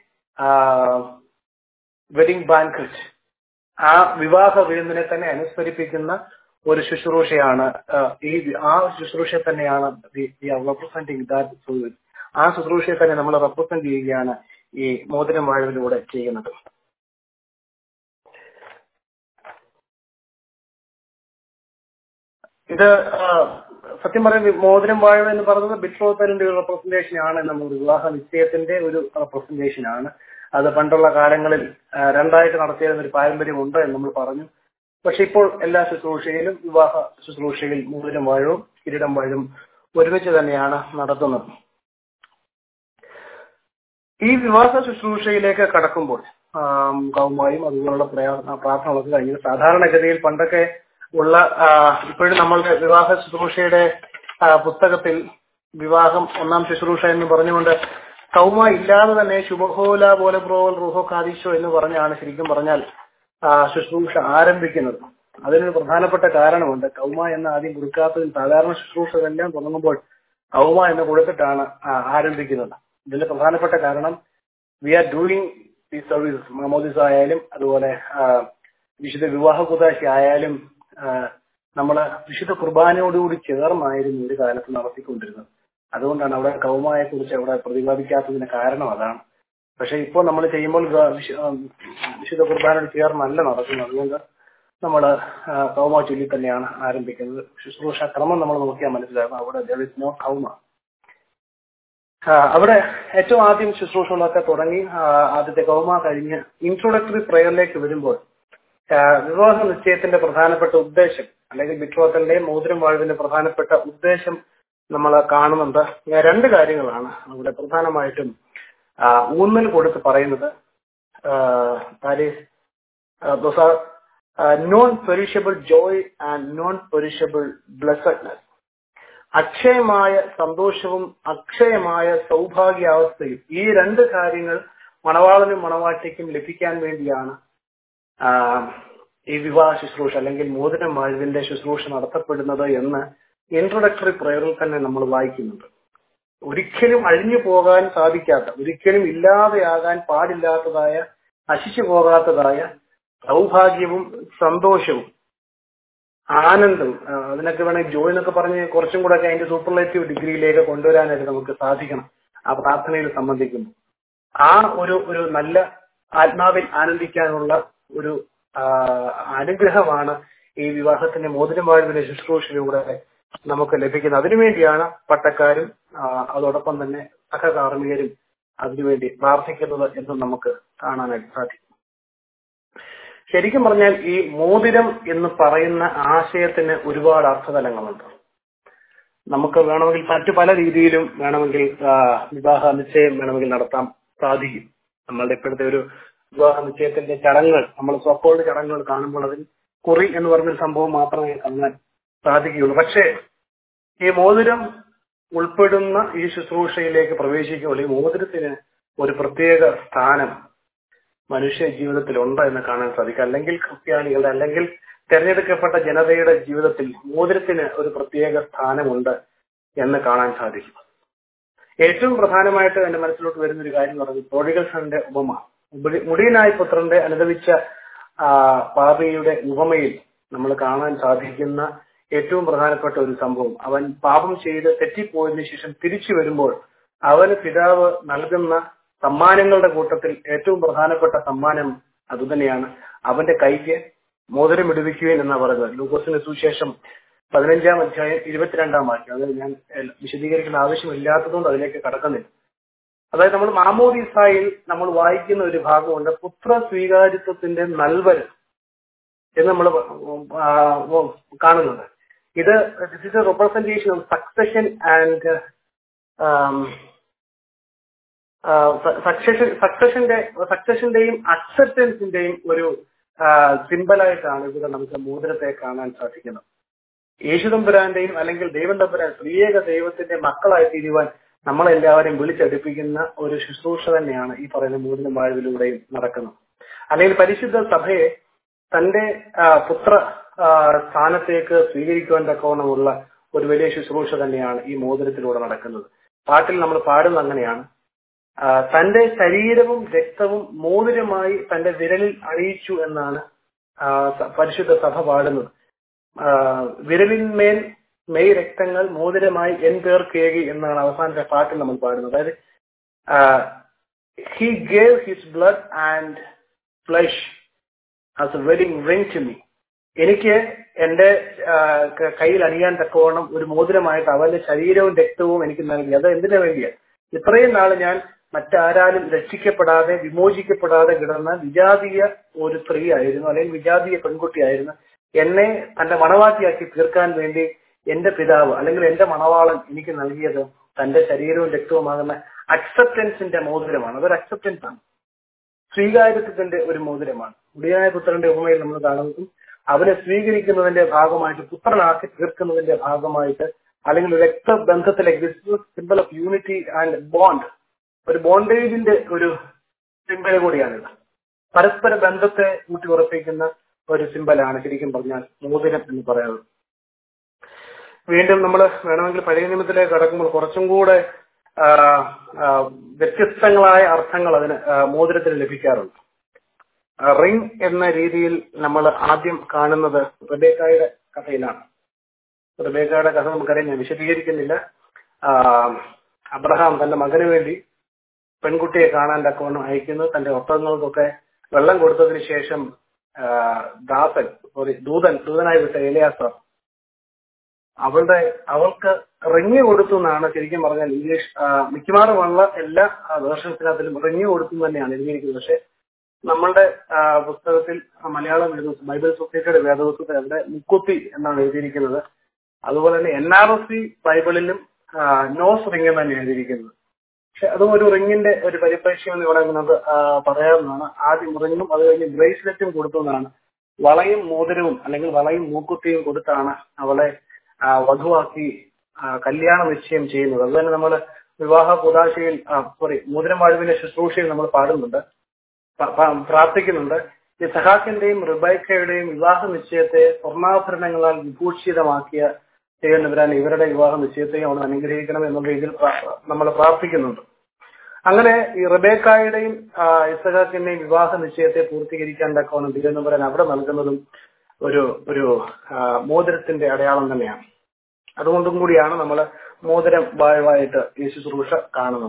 വെഡിങ് ബാൻക്വറ്റ് ആ വിവാഹ വിരുന്നിനെ തന്നെ അനുസ്മരിപ്പിക്കുന്ന ഒരു ശുശ്രൂഷയാണ് ആ, ഈ ആ ശുശ്രൂഷ തന്നെയാണ് റെപ്രസെന്റിങ് ദാറ്റ് സർവീസ് ആ ശുശ്രൂഷയെ തന്നെ നമ്മൾ റെപ്രസെന്റ് ചെയ്യുകയാണ് ഈ മോതിരം വാഴവിലൂടെ ചെയ്യുന്നത് ഇത് ആ, സത്യം പറയുന്നത് മോതിരം വാഴ എന്ന് പറയുന്നത് ബിട്രോത്തലിന്റെ ഒരു റെപ്രസെന്റേഷൻ ആണ് നമ്മൾ വിവാഹ നിശ്ചയത്തിന്റെ ഒരു റെപ്രസെന്റേഷൻ ആണ് അത് പണ്ടുള്ള കാലങ്ങളിൽ ആ, രണ്ടായിട്ട് നടത്തിയിരുന്ന ഒരു പാരമ്പര്യമുണ്ട് എന്ന് നമ്മൾ പറഞ്ഞു പക്ഷെ ഇപ്പോൾ എല്ലാ ശുശ്രൂഷയിലും വിവാഹ ശുശ്രൂഷയിൽ മോതിരം വാഴവും കിരീടം വാഴും ഒരുമിച്ച് തന്നെയാണ് നടത്തുന്നത് ഈ വിവാഹ ശുശ്രൂഷയിലേക്ക് കടക്കുമ്പോൾ ആം, കൗമായും അതുപോലുള്ള പ്രയാ- പ്രാർത്ഥനകളൊക്കെ കഴിഞ്ഞ് സാധാരണഗതിയിൽ പണ്ടൊക്കെ ഉള്ള ആ, ഇപ്പോഴും നമ്മളുടെ വിവാഹ ശുശ്രൂഷയുടെ ആ, പുസ്തകത്തിൽ വിവാഹം ഒന്നാം ശുശ്രൂഷ എന്ന് പറഞ്ഞുകൊണ്ട് കൗമ ഇല്ലാതെ തന്നെ ശുഭഹോല പോലെ പ്രോവൽ റൂഹോ കാദിശോ എന്ന് പറഞ്ഞാണ് ശരിക്കും പറഞ്ഞാൽ ആ, ശുശ്രൂഷ ആരംഭിക്കുന്നത് അതിനൊരു പ്രധാനപ്പെട്ട കാരണമുണ്ട് കൗമ എന്ന് ആദ്യം കൊടുക്കാത്തതിൽ സാധാരണ ശുശ്രൂഷകളെല്ലാം തുടങ്ങുമ്പോൾ കൗമ എന്ന് കൊടുത്തിട്ടാണ് ആ, ആരംഭിക്കുന്നത് ഇതിന്റെ പ്രധാനപ്പെട്ട കാരണം വി ആർ ഡൂയിങ് ഈ സർവീസസ് മാമോദിസ ആയാലും അതുപോലെ ആ, വിശുദ്ധ വിവാഹ കുതാശ ആയാലും നമ്മൾ വിശുദ്ധ കുർബാനയോടുകൂടി ചേർന്നായിരുന്നു ഒരു കാലത്ത് നടത്തിക്കൊണ്ടിരുന്നത് അതുകൊണ്ടാണ് അവിടെ കൗമയെ കുറിച്ച് അവിടെ പ്രതിപാദിക്കാത്തതിന് കാരണം അതാണ് പക്ഷെ ഇപ്പോൾ നമ്മൾ ചെയ്യുമ്പോൾ ഗ- വിശു- ആ, വിശുദ്ധ കുർബാനയോട് ചേർന്നല്ല നടക്കുന്നത് അതുകൊണ്ട് നമ്മൾ കൗമ ചൊല്ലി തന്നെയാണ് ആരംഭിക്കുന്നത് ശുശ്രൂഷ ക്രമം നമ്മൾ നോക്കിയാൽ മനസ്സിലാകും അവിടെ there is no കൗമ ആ, അവിടെ ഏറ്റവും ആദ്യം ശുശ്രൂഷകളൊക്കെ തുടങ്ങി ആ, ആദ്യത്തെ കൗമ കഴിഞ്ഞ് ഇൻട്രോഡക്ടറി പ്രയറിലേക്ക് വരുമ്പോൾ ആ, വിവാഹ നിശ്ചയത്തിന്റെ പ്രധാനപ്പെട്ട ഉദ്ദേശം അല്ലെങ്കിൽ ബിട്രോത്തലിന്റെ മോതിരം വാഴുവിന്റെ പ്രധാനപ്പെട്ട ഉദ്ദേശം നമ്മൾ കാണുന്നുണ്ട് ആ, രണ്ട് കാര്യങ്ങളാണ് അവിടെ പ്രധാനമായിട്ടും ആ, ഊന്നൽ കൊടുത്ത് പറയുന്നത് non perishable joy and non perishable blessedness അക്ഷയമായ സന്തോഷവും അക്ഷയമായ സൗഭാഗ്യാവസ്ഥയും ഈ രണ്ട് കാര്യങ്ങൾ മണവാളനും മണവാട്ടിക്കും ലഭിക്കാൻ വേണ്ടിയാണ് ആ, ഈ വിവാഹ ശുശ്രൂഷ അല്ലെങ്കിൽ മോതിരം വാഴുവിന്റെ ശുശ്രൂഷ നടത്തപ്പെടുന്നത് എന്ന് ഇൻട്രൊഡക്ടറി പ്രയറിൽ തന്നെ നമ്മൾ വായിക്കുന്നുണ്ട് ഒരിക്കലും അഴിഞ്ഞു പോകാൻ സാധിക്കാത്ത ഒരിക്കലും ഇല്ലാതെയാകാൻ പാടില്ലാത്തതായ നശിച്ചു പോകാത്തതായ സൗഭാഗ്യവും സന്തോഷവും ആനന്ദവും ആ, അതിനൊക്കെ വേണമെങ്കിൽ ജോയ് എന്നൊക്കെ പറഞ്ഞ് കുറച്ചും കൂടെ ഒക്കെ അതിന്റെ സൂപ്പർലേറ്റീവ് ഡിഗ്രിയിലേക്ക് കൊണ്ടുവരാനായിട്ട് നമുക്ക് സാധിക്കണം ആ പ്രാർത്ഥനയിൽ സംബന്ധിക്കുന്നു ആ ഒരു ഒരു നല്ല ആത്മാവിൽ ആനന്ദിക്കാനുള്ള ഒരു ആ, അനുഗ്രഹമാണ് ഈ വിവാഹത്തിന്റെ മോതിരം വാഴുവിന്റെ ശുശ്രൂഷയിലൂടെ നമുക്ക് ലഭിക്കുന്നത് അതിനുവേണ്ടിയാണ് പട്ടക്കാരും ആ, അതോടൊപ്പം തന്നെ സഹകാർമ്മികരും അതിനുവേണ്ടി പ്രാർത്ഥിക്കുന്നത് എന്ന് നമുക്ക് കാണാനായിട്ട് സാധിക്കും ശരിക്കും പറഞ്ഞാൽ ഈ മോതിരം എന്ന് പറയുന്ന ആശയത്തിന് ഒരുപാട് അർത്ഥതലങ്ങളുണ്ട് നമുക്ക് വേണമെങ്കിൽ മറ്റു പല രീതിയിലും വേണമെങ്കിൽ ആ, വിവാഹ നിശ്ചയം വേണമെങ്കിൽ നടത്താൻ സാധിക്കും നമ്മളുടെ ഇപ്പോഴത്തെ ഒരു വിവാഹ നിശ്ചയത്തിന്റെ ചടങ്ങുകൾ നമ്മൾ സ്വപ്പോൾഡ് ചടങ്ങുകൾ കാണുമ്പോൾ അതിൽ കുറി എന്ന് പറഞ്ഞൊരു സംഭവം മാത്രമേ കാണാൻ സാധിക്കുകയുള്ളൂ പക്ഷേ ഈ മോതിരം ഉൾപ്പെടുന്ന ഈ ശുശ്രൂഷയിലേക്ക് പ്രവേശിക്കുമ്പോൾ ഈ മോതിരത്തിന് ഒരു പ്രത്യേക സ്ഥാനം മനുഷ്യ ജീവിതത്തിൽ ഉണ്ട് എന്ന് കാണാൻ സാധിക്കും അല്ലെങ്കിൽ ക്രിസ്ത്യാനികളുടെ അല്ലെങ്കിൽ തെരഞ്ഞെടുക്കപ്പെട്ട ജനതയുടെ ജീവിതത്തിൽ മോതിരത്തിന് ഒരു പ്രത്യേക സ്ഥാനമുണ്ട് എന്ന് കാണാൻ സാധിക്കും ഏറ്റവും പ്രധാനമായിട്ട് എന്റെ മനസ്സിലോട്ട് വരുന്ന ഒരു കാര്യം എന്ന് പറയുന്നത് പ്രോഡിഗൽ സന്റെ ഉപമ മുടി- മുടിയനായ പുത്രന്റെ അനുദവിച്ച ആ, പാപിയുടെ ഉപമയിൽ നമ്മൾ കാണാൻ സാധിക്കുന്ന ഏറ്റവും പ്രധാനപ്പെട്ട ഒരു സംഭവം അവൻ പാപം ചെയ്ത് തെറ്റിപ്പോയതിനു ശേഷം തിരിച്ചു വരുമ്പോൾ അവന് പിതാവ് നൽകുന്ന സമ്മാനങ്ങളുടെ കൂട്ടത്തിൽ ഏറ്റവും പ്രധാനപ്പെട്ട സമ്മാനം അതുതന്നെയാണ് അവന്റെ കൈക്ക് മോതിരം ഇടുവിക്കുകയും എന്നാ പറയുന്നത് ലൂക്കോസിന് സുശേഷം പതിനഞ്ചാം അധ്യായം ഇരുപത്തിരണ്ടാം വാക്യം അത് ഞാൻ എൽ- വിശദീകരിക്കേണ്ട ആവശ്യമില്ലാത്തതുകൊണ്ട് അതിലേക്ക് കടക്കുന്നില്ല അതായത് നമ്മൾ മാമോദീസായിൽ നമ്മൾ വായിക്കുന്ന ഒരു ഭാഗമുണ്ട് പുത്ര സ്വീകാരിത്വത്തിന്റെ നൽവൽ എന്ന് നമ്മൾ കാണുന്നുണ്ട് ഇത് this is a representation of succession and succession സക്സഷന്റെ സക്സഷന്റെയും അക്സെപ്റ്റൻസിന്റെയും ഒരു സിമ്പലായിട്ടാണ് ഇവിടെ നമുക്ക് മോതിരത്തെ കാണാൻ സാധിക്കുന്നത് യേശുദമ്പുരാന്റെയും അല്ലെങ്കിൽ ദൈവം തമ്പുരാൻ സ്ത്രീയേക ദൈവത്തിന്റെ മക്കളായി തീരുവാൻ നമ്മളെല്ലാവരെയും വിളിച്ചടുപ്പിക്കുന്ന ഒരു ശുശ്രൂഷ തന്നെയാണ് ഈ പറയുന്ന മോതിരം വാഴുവിലൂടെയും നടക്കുന്നത് അല്ലെങ്കിൽ പരിശുദ്ധ സഭയെ തന്റെ ആ, പുത്ര ആ, സ്ഥാനത്തേക്ക് സ്വീകരിക്കുവാൻ തക്കവണ്ണമുള്ള ഒരു വലിയ ശുശ്രൂഷ തന്നെയാണ് ഈ മോതിരത്തിലൂടെ നടക്കുന്നത് പാട്ടിൽ നമ്മൾ പാടുന്നത് അങ്ങനെയാണ് ആ, തന്റെ ശരീരവും രക്തവും മോതിരമായി തന്റെ വിരലിൽ അണിയിച്ചു എന്നാണ് ആ, സ- പരിശുദ്ധ സഭ പാടുന്നത് ആ, വിരലിന്മേൽ മെയ് രക്തങ്ങൾ മോതിരമായി എൻ പേർ കേകി എന്നാണ് അവസാനത്തെ പാട്ടിൽ നമ്മൾ പാടുന്നത് അതായത് he gave his blood and flesh as a wedding ring to me എനിക്ക് എന്റെ ആ, ക- കയ്യിൽ അണിയാൻ തക്കവണ്ണം ഒരു മോതിരമായിട്ട് അവന്റെ ശരീരവും രക്തവും എനിക്ക് നൽകി അത് എന്തിനു വേണ്ടിയാണ് ഇത്രയും നാള് ഞാൻ മറ്റാരാലും രക്ഷിക്കപ്പെടാതെ വിമോചിക്കപ്പെടാതെ കിടന്ന വിജാതീയ ഒരു സ്ത്രീ ആയിരുന്നു അല്ലെങ്കിൽ വിജാതീയ പെൺകുട്ടിയായിരുന്നു എന്നെ തന്റെ മണവാട്ടിയാക്കി തീർക്കാൻ വേണ്ടി എന്റെ പിതാവ് അല്ലെങ്കിൽ എന്റെ മണവാളൻ എനിക്ക് നൽകിയത് തന്റെ ശരീരവും രക്തവുമാകുന്ന അക്സെപ്റ്റൻസിന്റെ മോതിരമാണ് അതൊരു അക്സെപ്റ്റൻസ് ആണ് സ്വീകാര്യത്വത്തിന്റെ ഒരു മോതിരമാണ് മുടിയായ പുത്രന്റെ ഉപമയിൽ നമ്മൾ കാണുന്നതും അവനെ സ്വീകരിക്കുന്നതിന്റെ ഭാഗമായിട്ട് പുത്രനാക്കി തീർക്കുന്നതിന്റെ ഭാഗമായിട്ട് അല്ലെങ്കിൽ ഒരു രക്തബന്ധത്തിലേക്ക് symbol of unity and bond ഒരു ബോണ്ടേജിന്റെ ഒരു സിമ്പൽ കൂടിയാണിത് പരസ്പര ബന്ധത്തെ ഊട്ടി ഉറപ്പിക്കുന്ന ഒരു സിമ്പലാണ് ശരിക്കും പറഞ്ഞാൽ മോതിരം എന്ന് പറയുന്നത് വീണ്ടും നമ്മൾ വേണമെങ്കിൽ പഴയ നിയമത്തിലേക്ക് കടക്കുമ്പോൾ കുറച്ചും കൂടെ ആ, ആ, വ്യത്യസ്തങ്ങളായ അർത്ഥങ്ങൾ അതിന് ആ, മോതിരത്തിന് ലഭിക്കാറുണ്ട് റിംഗ് എന്ന രീതിയിൽ നമ്മൾ ആദ്യം കാണുന്നത് റബേക്കായുടെ കഥയിലാണ് റബേക്കായുടെ കഥ നമുക്കറിയാം ഞാൻ വിശദീകരിക്കുന്നില്ല ആ, അബ്രഹാം തന്റെ മകന് വേണ്ടി പെൺകുട്ടിയെ കാണാൻ തക്കവണ്ണം അയക്കുന്നു തന്റെ ഒട്ടകങ്ങൾക്കൊക്കെ വെള്ളം കൊടുത്തതിന് ശേഷം ആ, ദാസൻ സോറി ദൂതൻ ദൂതനായി വിട്ട എലിയാസർ അവളുടെ അവൾക്ക് റിങ് കൊടുത്തു എന്നാണ് ശരിക്കും പറഞ്ഞാൽ ഇംഗ്ലീഷ് ആ, മിക്കവാറും ഉള്ള എല്ലാ വേർഷൻസിനകത്തിലും റിങ് കൊടുത്തു എന്ന് തന്നെയാണ് എഴുതിയിരിക്കുന്നത് പക്ഷെ നമ്മളുടെ ആ, പുസ്തകത്തിൽ ആ, മലയാളം വേദപുസ്തകം ബൈബിൾ സൊസൈറ്റിയുടെ വേദപുസ്തകത്തിൽ അവിടെ മുക്കുത്തി എന്നാണ് എഴുതിയിരിക്കുന്നത് അതുപോലെ തന്നെ എൻ ആർ എസ് സി ബൈബിളിലും ആ, നോസ് റിങ് എന്നാണ് എഴുതിയിരിക്കുന്നത് പക്ഷെ അതും ഒരു റിങ്ങിന്റെ ഒരു പരിപ്രേക്ഷ്യം എന്ന് ഇവിടെ നമുക്ക് ആ, പറയാവുന്നതാണ് ആദ്യം റിങ്ങും അത് കഴിഞ്ഞ് ബ്രേസ്ലെറ്റും കൊടുത്തു എന്നാണ് വളയും മോതിരവും അല്ലെങ്കിൽ വളയും മൂക്കുത്തിയും കൊടുത്താണ് അവളെ ആ, വധുവാക്കി ആ, കല്യാണ നിശ്ചയം ചെയ്യുന്നത് അത് തന്നെ നമ്മൾ വിവാഹ കുതാശയിൽ സോറി മോതിരം വാഴുവിന്റെ ശുശ്രൂഷയിൽ നമ്മൾ പാടുന്നുണ്ട് പ- പ- പ്രാർത്ഥിക്കുന്നുണ്ട് ഈ സഹാക്കിന്റെയും റിബൈക്കയുടെയും വിവാഹ നിശ്ചയത്തെ സ്വർണ്ണാഭരണങ്ങളാൽ വിഭൂഷിതമാക്കിയ ചെയ്യുന്നവരാൻ ഇവരുടെ വിവാഹ നിശ്ചയത്തെയും അവൻ അനുഗ്രഹിക്കണം എന്നുള്ള രീതിയിൽ നമ്മൾ പ്രാർത്ഥിക്കുന്നുണ്ട് അങ്ങനെ ഈ റബേക്കായുടെയും ഇസഹാക്കിന്റെയും വിവാഹ നിശ്ചയത്തെ പൂർത്തീകരിക്കാൻ തക്കവണ്ണം തിരുവനന്തപുരം അവിടെ നൽകുന്നതും ഒരു ഒരു ആ, മോതിരത്തിന്റെ അടയാളം തന്നെയാണ് അതുകൊണ്ടും കൂടിയാണ് നമ്മൾ മോതിരം വായുവായിട്ട് ഈ ശുശ്രൂഷ കാണുന്നത്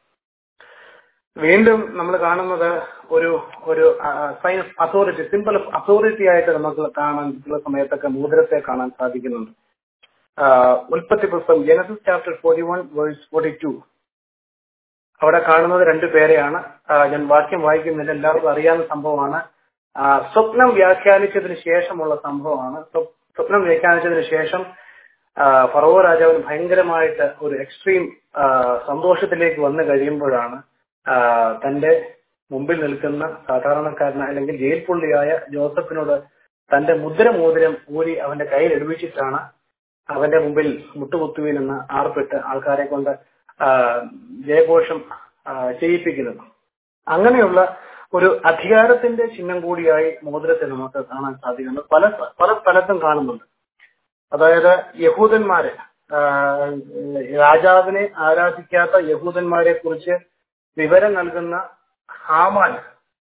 വീണ്ടും നമ്മൾ കാണുന്നത് ഒരു ഒരു സൈൻ അതോറിറ്റി സിമ്പിൾ അതോറിറ്റി ആയിട്ട് നമുക്ക് കാണാൻ ചില സമയത്തൊക്കെ മോതിരത്തെ കാണാൻ സാധിക്കുന്നുണ്ട് ആ, ഉൽപ്പത്തി പുസ്തകം Genesis chapter forty one verse forty two അവിടെ കാണുന്നത് രണ്ടു പേരെയാണ് ആ, ഞാൻ വാക്യം വായിക്കുന്നില്ല എല്ലാവർക്കും അറിയാവുന്ന സംഭവമാണ് ആ, സ്വപ്നം വ്യാഖ്യാനിച്ചതിന് ശേഷമുള്ള സംഭവമാണ് സ്വ- സ്വപ്നം വ്യാഖ്യാനിച്ചതിന് ശേഷം ആ, ഫറവോ രാജാവിന് ഭയങ്കരമായിട്ട് ഒരു എക്സ്ട്രീം ആ, സന്തോഷത്തിലേക്ക് വന്നു കഴിയുമ്പോഴാണ് ആ, തന്റെ മുമ്പിൽ നിൽക്കുന്ന സാധാരണക്കാരന അല്ലെങ്കിൽ ജയിൽ പുള്ളിയായ ജോസഫിനോട് തന്റെ മുദ്രമോതിരം ഊരി അവന്റെ കയ്യിൽ എടുപ്പിച്ചിട്ടാണ് അവന്റെ മുമ്പിൽ മുട്ടുകുത്തുവീനെന്ന് ആർപ്പിട്ട് ആൾക്കാരെ കൊണ്ട് ആ, ജയഘോഷം ആ, ചെയ്യിപ്പിക്കുന്നത് അങ്ങനെയുള്ള ഒരു അധികാരത്തിന്റെ ചിഹ്നം കൂടിയായി മോതിരത്തെ നമുക്ക് കാണാൻ സാധിക്കുന്നു പല പല സ്ഥലത്തും കാണുന്നുണ്ട് അതായത് യഹൂദന്മാര് ആ, രാജാവിനെ ആരാധിക്കാത്ത യഹൂദന്മാരെ കുറിച്ച് വിവരം നൽകുന്ന ഹാമാൻ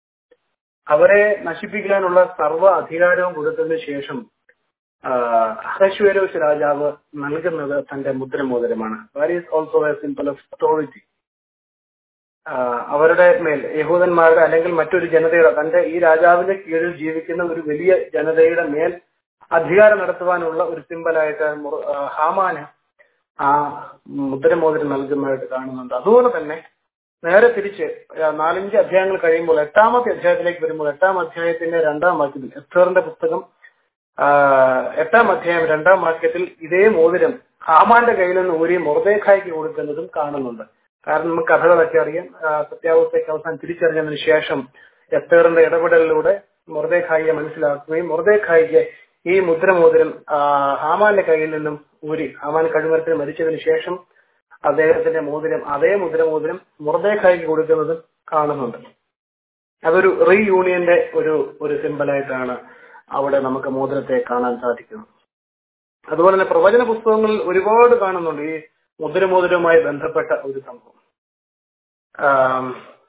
അവരെ നശിപ്പിക്കാനുള്ള സർവ്വ അധികാരവും കൊടുത്തതിന് ശേഷം അഹശ്വേരോസ് രാജാവ് നൽകുന്നത് തന്റെ മുദ്രമോതിരമാണ് that is also a symbol of authority അവരുടെ മേൽ യഹൂദന്മാരുടെ അല്ലെങ്കിൽ മറ്റൊരു ജനതയുടെ തന്റെ ഈ രാജാവിന്റെ കീഴിൽ ജീവിക്കുന്ന ഒരു വലിയ ജനതയുടെ മേൽ അധികാരം നടത്തുവാനുള്ള ഒരു സിമ്പലായിട്ട് മുറ- ആ, ഹാമാന് ആ മുദ്രമോതിരം നൽകുന്നതായിട്ട് കാണുന്നുണ്ട് അതുപോലെ തന്നെ നേരെ തിരിച്ച് ആ, നാലഞ്ച് അധ്യായങ്ങൾ കഴിയുമ്പോൾ എട്ടാമത്തെ അധ്യായത്തിലേക്ക് വരുമ്പോൾ എട്ടാം അധ്യായത്തിന്റെ രണ്ടാം വാക്യത്തിൽ എസ്തറിന്റെ പുസ്തകം ആ, എട്ടാം അധ്യായം രണ്ടാം വാക്യത്തിൽ ഇതേ മോതിരം ഹാമാന്റെ കയ്യിൽ നിന്ന് ഊരി മൊറദേഖായ്ക്ക് കൊടുക്കുന്നതും കാണുന്നുണ്ട് കാരണം നമുക്ക് കഥകളൊക്കെ അറിയാം ആ, സത്യാവസ്ഥയ്ക്ക് അവസാനം തിരിച്ചറിഞ്ഞതിന് ശേഷം എസ്തേറിന്റെ ഇടപെടലിലൂടെ മൊറദേഖായിയെ മനസ്സിലാക്കുകയും മൊറദേഖായിക്ക് ഈ മുദ്രമോതിരം ആ, ഹാമാന്റെ കയ്യിൽ നിന്നും ഊരി ഹാമാൻ കഴിമരത്തിൽ മരിച്ചതിന് ശേഷം അദ്ദേഹത്തിന്റെ മോതിരം അതേ മുദ്രമോതിരം മൊറദേഖായിക്ക് കൊടുക്കുന്നതും കാണുന്നുണ്ട് അതൊരു റീയൂണിയന്റെ ഒരു ഒരു സിമ്പലായിട്ടാണ് അവിടെ നമുക്ക് മോതിരത്തെ കാണാൻ സാധിക്കുന്നത് അതുപോലെ തന്നെ പ്രവചന പുസ്തകങ്ങളിൽ ഒരുപാട് കാണുന്നുണ്ട് ഈ മുദ്രമോതിരവുമായി ബന്ധപ്പെട്ട ഒരു സംഭവം ആം,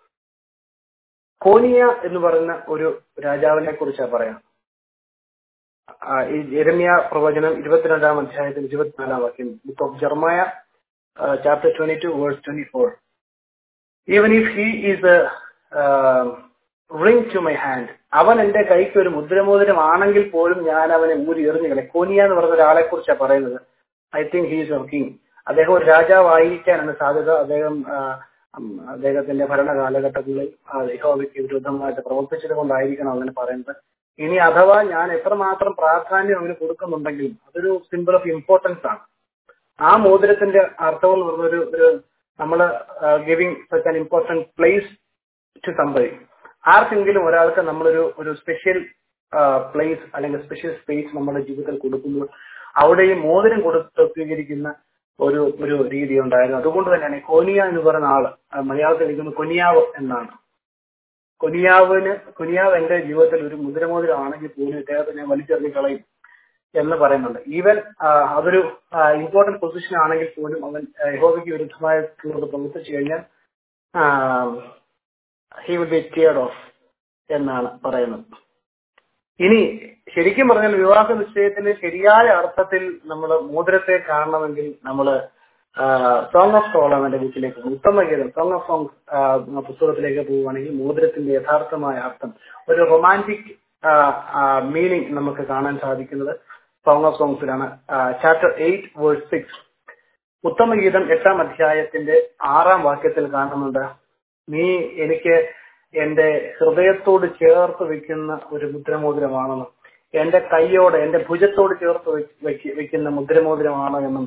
കോനിയ എന്ന് പറയുന്ന ഒരു രാജാവിനെ കുറിച്ചാണ് പറയാം ആ, ഈ ജെരമ്യ പ്രവചനം ഇരുപത്തിരണ്ടാം അധ്യായത്തിൽ ഇരുപത്തിനാലാം വാക്യം book of Jeremiah chapter twenty two verse twenty four even if he is ring to my hand അവൻ എന്റെ കൈക്ക് ഒരു മുദ്രമോതിരം ആണെങ്കിൽ പോലും ഞാൻ അവനെ ഊരി എറിഞ്ഞു കളെ കോനിയ എന്ന് പറഞ്ഞ ഒരാളെ കുറിച്ചാണ് പറയുന്നത് ഐ തിങ്ക് ഹീസ് വർക്കിംഗ് അദ്ദേഹം ഒരു രാജാവായിരിക്കാനാണ് സാധ്യത അദ്ദേഹം ആ, ഉം, അദ്ദേഹത്തിന്റെ ഭരണ കാലഘട്ടങ്ങളിൽ ആ, യഹോവയ്ക്ക് വിരുദ്ധമായിട്ട് പ്രവർത്തിച്ചത് കൊണ്ടായിരിക്കണം അങ്ങനെ പറയുന്നത് ഇനി അഥവാ ഞാൻ എത്രമാത്രം പ്രാധാന്യം അവന് കൊടുക്കുന്നുണ്ടെങ്കിലും അതൊരു സിമ്പിൾ ഓഫ് ഇമ്പോർട്ടൻസ് ആണ് ആ മോതിരത്തിന്റെ അർത്ഥം എന്ന് പറഞ്ഞ ഒരു ഒരു നമ്മൾ giving such an important place to somebody ആർക്കെങ്കിലും ഒരാൾക്ക് നമ്മളൊരു ഒരു സ്പെഷ്യൽ പ്ലേസ് അല്ലെങ്കിൽ സ്പെഷ്യൽ സ്പേസ് നമ്മുടെ ജീവിതത്തിൽ കൊടുക്കുമ്പോൾ അവിടെയും മോതിരം കൊടുത്ത് സ്വീകരിക്കുന്ന ഒരു ഒരു രീതി ഉണ്ടായിരുന്നു അതുകൊണ്ട് തന്നെയാണ് ഈ കോനിയ എന്ന് പറയുന്ന ആള് ആ മലയാളത്തിൽ വിളിക്കുന്നത് കൊനിയാവ് എന്നാണ് കൊനിയാവിന് കൊനിയാവ് എന്റെ ജീവിതത്തിൽ ഒരു മുദ്രമോതിരമാണെങ്കിൽ പോലും ഇദ്ദേഹത്തെ ഞാൻ വലിച്ചെറിഞ്ഞ് കളയും എന്ന് പറയുന്നുണ്ട് ഈവൻ അതൊരു ഇമ്പോർട്ടന്റ് പൊസിഷൻ ആണെങ്കിൽ പോലും അവൻ യഹോവയ്ക്ക് വിരുദ്ധമായിട്ടുള്ളത് പ്രവർത്തിച്ചു കഴിഞ്ഞാൽ he will be teared off എന്നാണ് പറയുന്നത് ഇനി ശരിക്കും പറഞ്ഞാൽ വിവാഹ നിശ്ചയത്തിന്റെ ശരിയായ അർത്ഥത്തിൽ നമ്മൾ മോതിരത്തെ കാണണമെങ്കിൽ നമ്മൾ സോങ് ഓഫ് സോളമന്റെ ബുക്കിലേക്ക് ഉത്തമഗീതം സോങ് ഓഫ് സോങ്സ് പുസ്തകത്തിലേക്ക് പോവുകയാണെങ്കിൽ മോതിരത്തിന്റെ യഥാർത്ഥമായ അർത്ഥം ഒരു റൊമാൻറ്റിക് മീനിങ് നമുക്ക് കാണാൻ സാധിക്കുന്നത് song of സോങ്സിലാണ് chapter eight verse six ഉത്തമഗീതം എട്ടാം അധ്യായത്തിന്റെ ആറാം വാക്യത്തിൽ കാണുന്നുണ്ട് നീ എനിക്ക് എന്റെ ഹൃദയത്തോട് ചേർത്ത് വെക്കുന്ന ഒരു മുദ്രമോതിരമാണെന്നും എന്റെ കൈയോട് എന്റെ ഭുജത്തോട് ചേർത്ത് വെക്കുന്ന മുദ്രമോതിരമാണ് എന്നും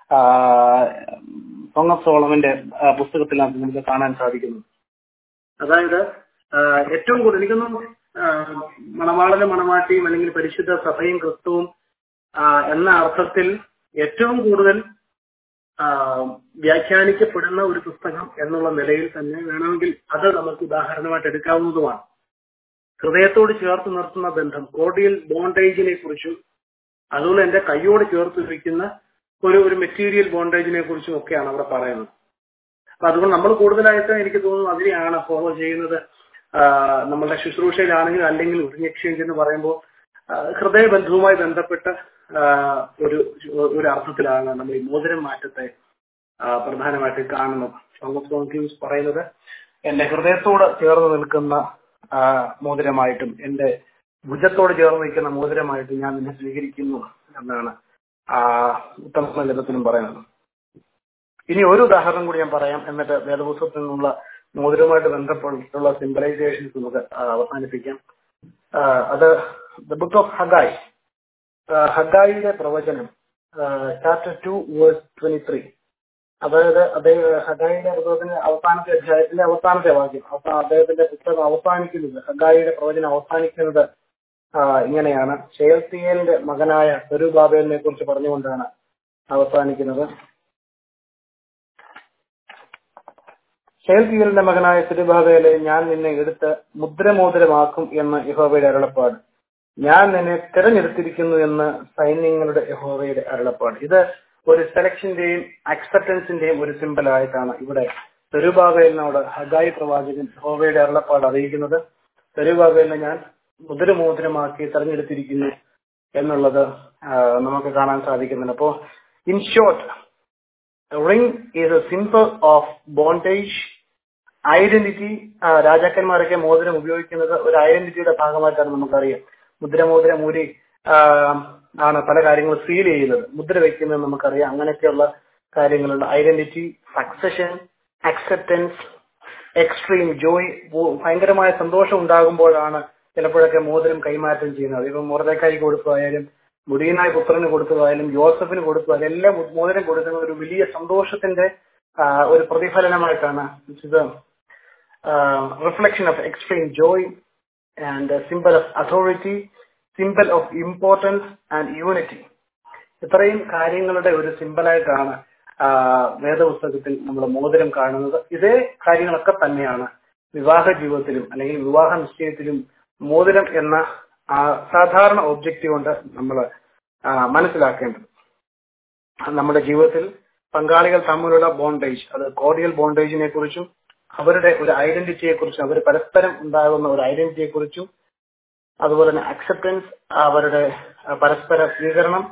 സോങ് ഓഫ് സോളമന്റെ പുസ്തകത്തിലാണ് നമുക്ക് കാണാൻ സാധിക്കുന്നു അതായത് ഏറ്റവും കൂടുതൽ എനിക്കൊന്നും മണവാളനും മണവാട്ടിയും അല്ലെങ്കിൽ പരിശുദ്ധ സഭയും ക്രിസ്തുവും എന്ന അർത്ഥത്തിൽ ഏറ്റവും കൂടുതൽ വ്യാഖ്യാനിക്കപ്പെടുന്ന ഒരു പുസ്തകം എന്നുള്ള നിലയിൽ തന്നെ വേണമെങ്കിൽ അത് നമുക്ക് ഉദാഹരണമായിട്ട് എടുക്കാവുന്നതുമാണ് ഹൃദയത്തോട് ചേർത്ത് നിർത്തുന്ന ബന്ധം കോഡിയൽ ബോണ്ടേജിനെ കുറിച്ചും അതുപോലെ എന്റെ കൈയോട് ചേർത്ത് വയ്ക്കുന്ന ഒരു ഒരു മെറ്റീരിയൽ ബോണ്ടേജിനെ കുറിച്ചും ഒക്കെയാണ് അവിടെ പറയുന്നത് അപ്പൊ അതുകൊണ്ട് നമ്മൾ കൂടുതലായിട്ട് എനിക്ക് തോന്നുന്നു അതിനെയാണ് ഫോളോ ചെയ്യുന്നത് നമ്മളുടെ ശുശ്രൂഷയിലാണെങ്കിൽ അല്ലെങ്കിൽ ഉറിങ് എക്സ്ചേഞ്ച് എന്ന് പറയുമ്പോൾ ഹൃദയബന്ധവുമായി ബന്ധപ്പെട്ട ഒരു ഒരു അർത്ഥത്തിലാണ് നമ്മൾ ഈ മോതിരം മാറ്റത്തെ പ്രധാനമായിട്ട് കാണുന്നത് സോങ്സ് പറയുന്നത് എന്റെ ഹൃദയത്തോട് ചേർന്ന് നിൽക്കുന്ന മോതിരമായിട്ടും എന്റെ ഭുജത്തോട് ചേർന്ന് നിൽക്കുന്ന മോതിരമായിട്ടും ഞാൻ നിന്നെ സ്വീകരിക്കുന്നു എന്നാണ് ആ ഉത്തമ ലഭത്തിനും പറയുന്നത് ഇനി ഒരു ഉദാഹരണം കൂടി ഞാൻ പറയാം എന്നിട്ട് വേദപുസ്തകത്തിൽ നിന്നുള്ള മോതിരവുമായിട്ട് ബന്ധപ്പെട്ടുള്ള സിംബലൈസേഷൻസ് നമുക്ക് അവസാനിപ്പിക്കാം അത് ദ ബുക്ക് ഓഫ് ഹഗായ് ഹഗായിയുടെ പ്രവചനം chapter two verse twenty three അതായത് അദ്ദേഹം ഹഗായിയുടെ പുസ്തകത്തിന്റെ അവസാനത്തെ അധ്യായത്തിന്റെ അവസാനത്തെ വാക്യം അദ്ദേഹത്തിന്റെ പുസ്തകം അവസാനിക്കുന്നത് ഹഗായിയുടെ പ്രവചനം അവസാനിക്കുന്നത് ഇങ്ങനെയാണ് ഷെയൽത്തിയലിന്റെ മകനായ സ്വരൂബാബേലിനെ കുറിച്ച് പറഞ്ഞുകൊണ്ടാണ് അവസാനിക്കുന്നത് ഷെയൽത്തിയലിന്റെ മകനായ സ്വരൂബാബേലെ ഞാൻ നിന്നെ എടുത്ത് മുദ്രമോതിരമാക്കും എന്ന് യഹോവയുടെ അരുളപ്പാട് ഞാൻ നിന്നെ തിരഞ്ഞെടുത്തിരിക്കുന്നു എന്ന് സൈന്യങ്ങളുടെ യഹോവയുടെ അരുളപ്പാട് ഇത് ഒരു സെലക്ഷന്റെയും അക്സെപ്റ്റൻസിന്റെയും ഒരു സിമ്പിൾ ആയിട്ടാണ് ഇവിടെ തെരുബാബേലിനോട് ഹഗായി പ്രവാചകൻ യഹോവയുടെ അരുളപ്പാട് അറിയിക്കുന്നത് തെരുബാബേലിനെ ഞാൻ മുദ്രമോതിരമാക്കി തെരഞ്ഞെടുത്തിരിക്കുന്നു എന്നുള്ളത് നമുക്ക് കാണാൻ സാധിക്കുന്നുണ്ട് അപ്പോ in short ring is a symbol of bondage identity രാജാക്കന്മാരൊക്കെ മോതിരം ഉപയോഗിക്കുന്നത് ഒരു ഐഡന്റിറ്റിയുടെ ഭാഗമായിട്ടാണ് നമുക്കറിയാം മുദ്രമോതിരം ഊരി ആണ് പല കാര്യങ്ങളും സീൽ ചെയ്യുന്നത് മുദ്ര വെക്കുന്നത് നമുക്കറിയാം അങ്ങനെയൊക്കെയുള്ള കാര്യങ്ങളുണ്ട് identity succession acceptance extreme joy ഭയങ്കരമായ സന്തോഷം ഉണ്ടാകുമ്പോഴാണ് ചിലപ്പോഴൊക്കെ മോതിരം കൈമാറ്റം ചെയ്യുന്നത് ഇപ്പം മുറതേക്കായിക്ക് കൊടുത്തതായാലും മുടിയനായ പുത്രന് കൊടുത്തതായാലും ജോസഫിന് കൊടുത്തതായാലും എല്ലാം മോതിരം കൊടുക്കുന്ന ഒരു വലിയ സന്തോഷത്തിന്റെ ഒരു പ്രതിഫലനമായിട്ടാണ് ഇത് reflection of extreme joy and symbol of authority symbol of importance and unity ഇത്രയും കാര്യങ്ങളുടെ ഒരു സിമ്പിളായിട്ടാണ് വേദപുസ്തകത്തിൽ നമ്മൾ മോതിരം കാണുന്നത് ഇതേ കാര്യങ്ങളൊക്കെ തന്നെയാണ് വിവാഹ ജീവിതത്തിലും അല്ലെങ്കിൽ വിവാഹ നിശ്ചയത്തിലും മോതിരം എന്ന സാധാരണ ഒബ്ജക്റ്റ് കൊണ്ട് നമ്മൾ മനസ്സിലാക്കേണ്ടത് നമ്മുടെ ജീവിതത്തിൽ പങ്കാളികൾ തമ്മിലുള്ള ബോണ്ടേജ് അത് കോഡിയൽ ബോണ്ടേജിനെ കുറിച്ചും അവരുടെ ഒരു ഐഡന്റിറ്റിയെ കുറിച്ചും അവർ പരസ്പരം ഉണ്ടാകുന്ന ഒരു ഐഡന്റിറ്റിയെ കുറിച്ചും അതുപോലെ തന്നെ അക്സെപ്റ്റൻസ് അവരുടെ പരസ്പര സ്വീകരണം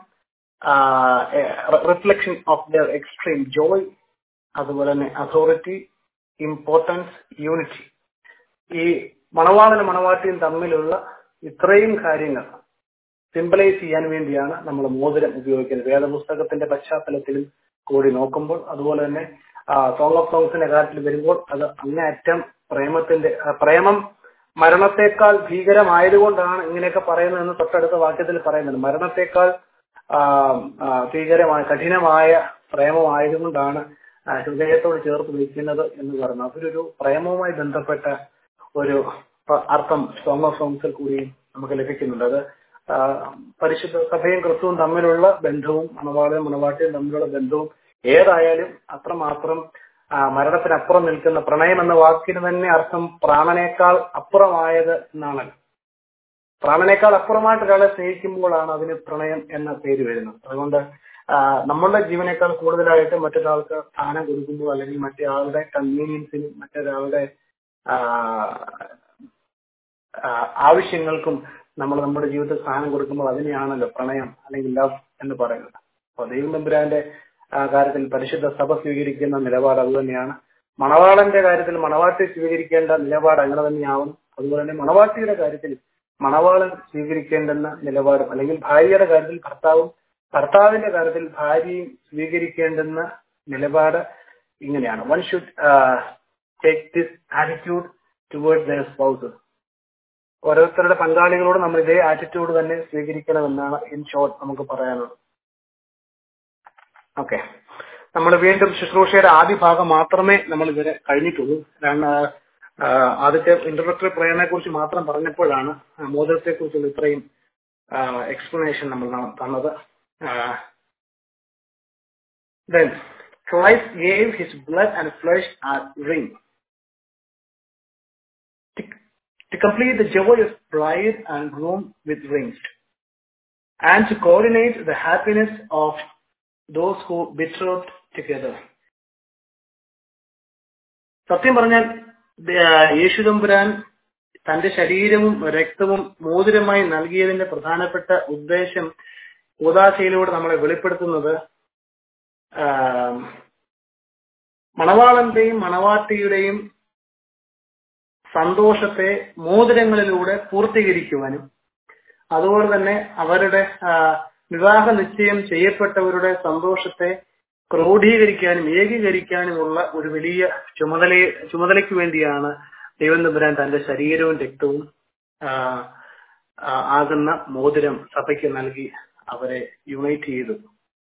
reflection of their extreme joy അതുപോലെ തന്നെ അതോറിറ്റി ഇമ്പോർട്ടൻസ് യൂണിറ്റി ഈ മണവാളനും മണവാട്ടിയും തമ്മിലുള്ള ഇത്രയും കാര്യങ്ങൾ സിംബലൈസ് ചെയ്യാൻ വേണ്ടിയാണ് നമ്മൾ മോതിരം ഉപയോഗിക്കുന്നത് വേദപുസ്തകത്തിന്റെ പശ്ചാത്തലത്തിലും കൂടി നോക്കുമ്പോൾ അതുപോലെ തന്നെ സോങ് ഓഫ് സോങ്സിന്റെ കാര്യത്തിൽ വരുമ്പോൾ അത് അങ്ങേയറ്റം പ്രേമത്തിന്റെ പ്രേമം മരണത്തെക്കാൾ ഭീകരമായതുകൊണ്ടാണ് ഇങ്ങനെയൊക്കെ പറയുന്നതെന്ന് തൊട്ടടുത്ത വാക്യത്തിൽ പറയുന്നുണ്ട് മരണത്തെക്കാൾ ഭീകരമായ കഠിനമായ പ്രേമമായതുകൊണ്ടാണ് ഹൃദയത്തോട് ചേർത്ത് വയ്ക്കുന്നത് എന്ന് പറഞ്ഞു അതൊരു പ്രേമവുമായി ബന്ധപ്പെട്ട ഒരു അർത്ഥം സോങ് ഓഫ് സോങ്സിൽ കൂടി നമുക്ക് ലഭിക്കുന്നുണ്ട് അത് ആ, പരിശുദ്ധ സഭയും ക്രിസ്തുവും തമ്മിലുള്ള ബന്ധവും മണവാളയും മണവാട്ടിയും തമ്മിലുള്ള ബന്ധവും ഏതായാലും അത്രമാത്രം ആ, മരണത്തിനപ്പുറം നിൽക്കുന്ന പ്രണയം എന്ന വാക്കിന് തന്നെ അർത്ഥം പ്രാണനേക്കാൾ അപ്പുറമായത് എന്നാണല്ലോ പ്രാണനേക്കാൾ അപ്പുറമായിട്ട് ഒരാളെ സ്നേഹിക്കുമ്പോഴാണ് അതിന് പ്രണയം എന്ന പേര് വരുന്നത് അതുകൊണ്ട് ആ, നമ്മളുടെ ജീവനേക്കാൾ കൂടുതലായിട്ട് മറ്റൊരാൾക്ക് സ്ഥാനം കൊടുക്കുമ്പോൾ അല്ലെങ്കിൽ മറ്റേ ആളുടെ കൺവീനിയൻസിനും മറ്റൊരാളുടെ ആ, ആ, ആവശ്യങ്ങൾക്കും നമ്മൾ നമ്മുടെ ജീവിതത്തിൽ സ്ഥാനം കൊടുക്കുമ്പോൾ അതിനെയാണല്ലോ പ്രണയം അല്ലെങ്കിൽ ലവ് എന്ന് പറയുന്നത് അപ്പൊ ദൈവം തമ്പുരാന്റെ ആ, കാര്യത്തിൽ പരിശുദ്ധ സഭ സ്വീകരിക്കുന്ന നിലപാട് അതുതന്നെയാണ് മണവാളന്റെ കാര്യത്തിൽ മണവാട്ടി സ്വീകരിക്കേണ്ട നിലപാട് അങ്ങനെ തന്നെയാവും അതുപോലെ തന്നെ മണവാട്ടിയുടെ കാര്യത്തിൽ മണവാളൻ സ്വീകരിക്കേണ്ടുന്ന നിലപാടും അല്ലെങ്കിൽ ഭാര്യയുടെ കാര്യത്തിൽ ഭർത്താവും ഭർത്താവിന്റെ കാര്യത്തിൽ ഭാര്യയും സ്വീകരിക്കേണ്ടുന്ന നിലപാട് ഇങ്ങനെയാണ് one should take this attitude toward their spouses ഓരോരുത്തരുടെ പങ്കാളികളോട് നമ്മൾ ഇതേ ആറ്റിറ്റ്യൂഡ് തന്നെ സ്വീകരിക്കണമെന്നാണ് ഇൻ ഷോർട്ട് നമുക്ക് പറയാനുള്ളത് ഓക്കെ നമ്മൾ വീണ്ടും ശുശ്രൂഷയുടെ ആദ്യ ഭാഗം മാത്രമേ നമ്മൾ ഇതുവരെ കഴിഞ്ഞിട്ടുള്ളൂ കാരണം ആ, ആദ്യത്തെ ഇൻട്രൊഡക്ടറി പ്രേയറിനെ കുറിച്ച് മാത്രം പറഞ്ഞപ്പോഴാണ് മോദത്തെ കുറിച്ചുള്ള ഇത്രയും എക്സ്പ്ലനേഷൻ നമ്മൾ ന- തന്നത് then Christ gave his blood and flesh our ring to complete the joyous bride and groom with rings, and to coordinate the happiness of those who betrothed together. സത്യം പറഞ്ഞാൽ ദ- യേശു തമ്പുരാൻ തന്റെ ശരീരവും രക്തവും മോതിരമായി നൽകിയതിന്റെ പ്രധാനപ്പെട്ട ഉദ്ദേശം ഉദാശയിലൂടെ നമ്മളെ വെളിപ്പെടുത്തുന്നത് ആം, മണവാളന്റെയും മണവാട്ടിയുടെയും സന്തോഷത്തെ മോതിരങ്ങളിലൂടെ പൂർത്തീകരിക്കുവാനും അതുപോലെ തന്നെ അവരുടെ ആ, വിവാഹ നിശ്ചയം ചെയ്യപ്പെട്ടവരുടെ സന്തോഷത്തെ ക്രോഡീകരിക്കാനും ഏകീകരിക്കാനുമുള്ള ഒരു വലിയ ചുമതല ചുമതലയ്ക്ക് വേണ്ടിയാണ് ദൈവം തമ്പുരാൻ തന്റെ ശരീരവും രക്തവും ആ, ആ, ആകുന്ന മോതിരം സഭയ്ക്ക് നൽകി അവരെ യുണൈറ്റ് ചെയ്തു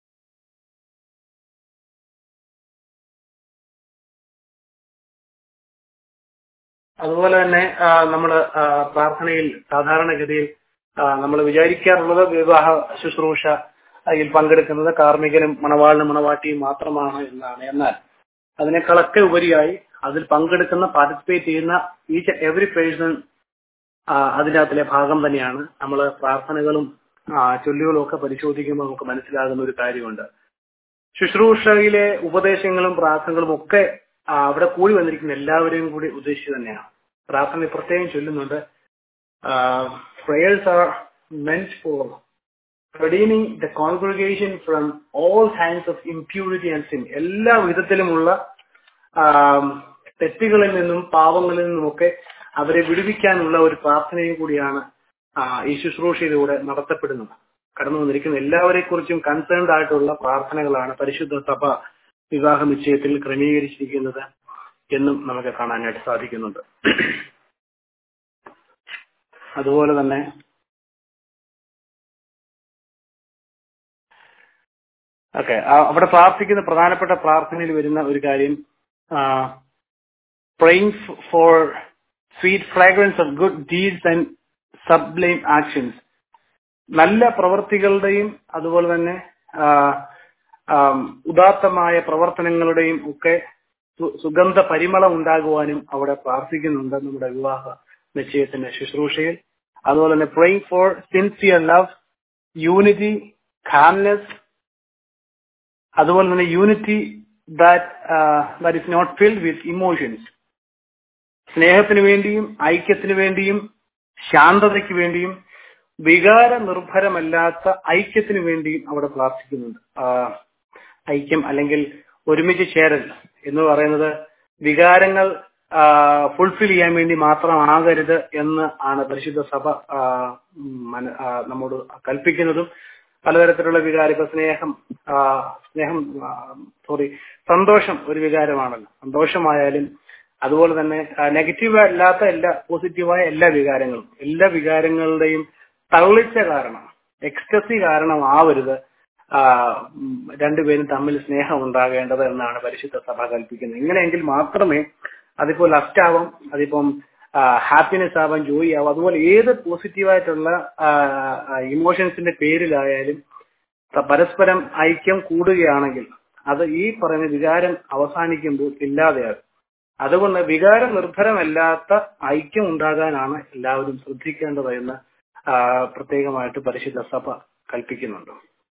അതുപോലെ തന്നെ നമ്മൾ പ്രാർത്ഥനയിൽ സാധാരണഗതിയിൽ നമ്മൾ വിചാരിക്കാറുള്ളത് വിവാഹ ശുശ്രൂഷ അതിൽ പങ്കെടുക്കുന്നത് കാർമ്മികനും മണവാളിനും മണവാട്ടിയും മാത്രമാണ് എന്നാണ് എന്നാൽ അതിനേക്കാളൊക്കെ ഉപരിയായി അതിൽ പങ്കെടുക്കുന്ന പാർട്ടിസിപ്പേറ്റ് ചെയ്യുന്ന ഈച്ച് എവറി പേഴ്സൺ അതിനകത്തിലെ ഭാഗം തന്നെയാണ് നമ്മൾ പ്രാർത്ഥനകളും ആ, ചൊല്ലുകളും ഒക്കെ പരിശോധിക്കുമ്പോൾ നമുക്ക് മനസ്സിലാകുന്ന ഒരു കാര്യമുണ്ട് ശുശ്രൂഷയിലെ ഉപദേശങ്ങളും പ്രാർത്ഥനകളും ഒക്കെ ആ, അവിടെ കൂടി വന്നിരിക്കുന്ന എല്ലാവരെയും കൂടി ഉദ്ദേശിച്ചു തന്നെയാണ് പ്രാർത്ഥന പ്രത്യേകം ചൊല്ലുന്നുണ്ട് prayers are meant for redeeming the congregation from all kinds of impurity and sin എല്ലാ വിധത്തിലുമുള്ള ആം, തെറ്റുകളിൽ നിന്നും പാവങ്ങളിൽ നിന്നുമൊക്കെ അവരെ വിടുവിക്കാനുള്ള ഒരു പ്രാർത്ഥനയും കൂടിയാണ് ആ, ഈ ശുശ്രൂഷയിലൂടെ നടത്തപ്പെടുന്നത് കടന്നു വന്നിരിക്കുന്ന എല്ലാവരെ കുറിച്ചും കൺസേൺഡ് ആയിട്ടുള്ള പ്രാർത്ഥനകളാണ് പരിശുദ്ധ സഭ വിവാഹ നിശ്ചയത്തിൽ ക്രമീകരിച്ചിരിക്കുന്നത് എന്നും നമുക്ക് കാണാനായിട്ട് സാധിക്കുന്നുണ്ട് അതുപോലെ തന്നെ ഓക്കെ അവിടെ പ്രാർത്ഥിക്കുന്ന പ്രധാനപ്പെട്ട പ്രാർത്ഥനയിൽ വരുന്ന ഒരു കാര്യം praying for sweet fragrance of good deeds and sublime actions നല്ല പ്രവർത്തികളുടെയും അതുപോലെ തന്നെ ആ, ആം, ഉദാത്തമായ പ്രവർത്തനങ്ങളുടെയും ഒക്കെ സു- സുഗന്ധ പരിമളം ഉണ്ടാകുവാനും അവിടെ പ്രാർത്ഥിക്കുന്നുണ്ട് നമ്മുടെ വിവാഹ നിശ്ചയത്തിന്റെ ശുശ്രൂഷയിൽ അതുപോലെ തന്നെ praying for sincere love unity calmness അതുപോലെ തന്നെ unity that that is not filled with emotions സ്നേഹത്തിന് വേണ്ടിയും ഐക്യത്തിന് വേണ്ടിയും ശാന്തതയ്ക്ക് വേണ്ടിയും വികാര നിർഭരമല്ലാത്ത ഐക്യത്തിന് വേണ്ടിയും അവിടെ പ്രാർത്ഥിക്കുന്നുണ്ട് ആ, ഐക്യം അല്ലെങ്കിൽ ഒരുമിച്ച് ചേരൽ എന്ന് പറയുന്നത് വികാരങ്ങൾ ഫുൾഫിൽ ചെയ്യാൻ വേണ്ടി മാത്രമാകരുത് എന്ന് ആണ് പരിശുദ്ധ സഭ ആ, ഉം, മന- ആ, നമ്മോട് കൽപ്പിക്കുന്നതും പലതരത്തിലുള്ള വികാരം ഇപ്പൊ സ്നേഹം ആ, സ്നേഹം സോറി സന്തോഷം ഒരു വികാരമാണല്ലോ സന്തോഷമായാലും അതുപോലെ തന്നെ നെഗറ്റീവ് അല്ലാത്ത എല്ലാ പോസിറ്റീവായ എല്ലാ വികാരങ്ങളും എല്ലാ വികാരങ്ങളുടെയും തള്ളിച്ച കാരണം എക്സ്റ്റസി കാരണമാവരുത് ആ, ഉം, രണ്ടുപേരും തമ്മിൽ സ്നേഹം ഉണ്ടാകേണ്ടത് എന്നാണ് പരിശുദ്ധ സഭ കൽപ്പിക്കുന്നത് ഇങ്ങനെയെങ്കിൽ മാത്രമേ അതിപ്പോ ലസ്റ്റ് ആവാം അതിപ്പം ഹാപ്പിനെസ് ആവാം ജോയി ആവാം അതുപോലെ ഏത് പോസിറ്റീവായിട്ടുള്ള ഇമോഷൻസിന്റെ പേരിലായാലും പ- പരസ്പരം ഐക്യം കൂടുകയാണെങ്കിൽ അത് ഈ പറയുന്ന വികാരം അവസാനിക്കുമ്പോൾ ഇല്ലാതെയാകും അതുകൊണ്ട് വികാര നിർഭരമല്ലാത്ത ഐക്യം ഉണ്ടാകാനാണ് എല്ലാവരും ശ്രദ്ധിക്കേണ്ടത് എന്ന് ആ, പ്രത്യേകമായിട്ട് പരിശുദ്ധ സഭ കൽപ്പിക്കുന്നുണ്ട്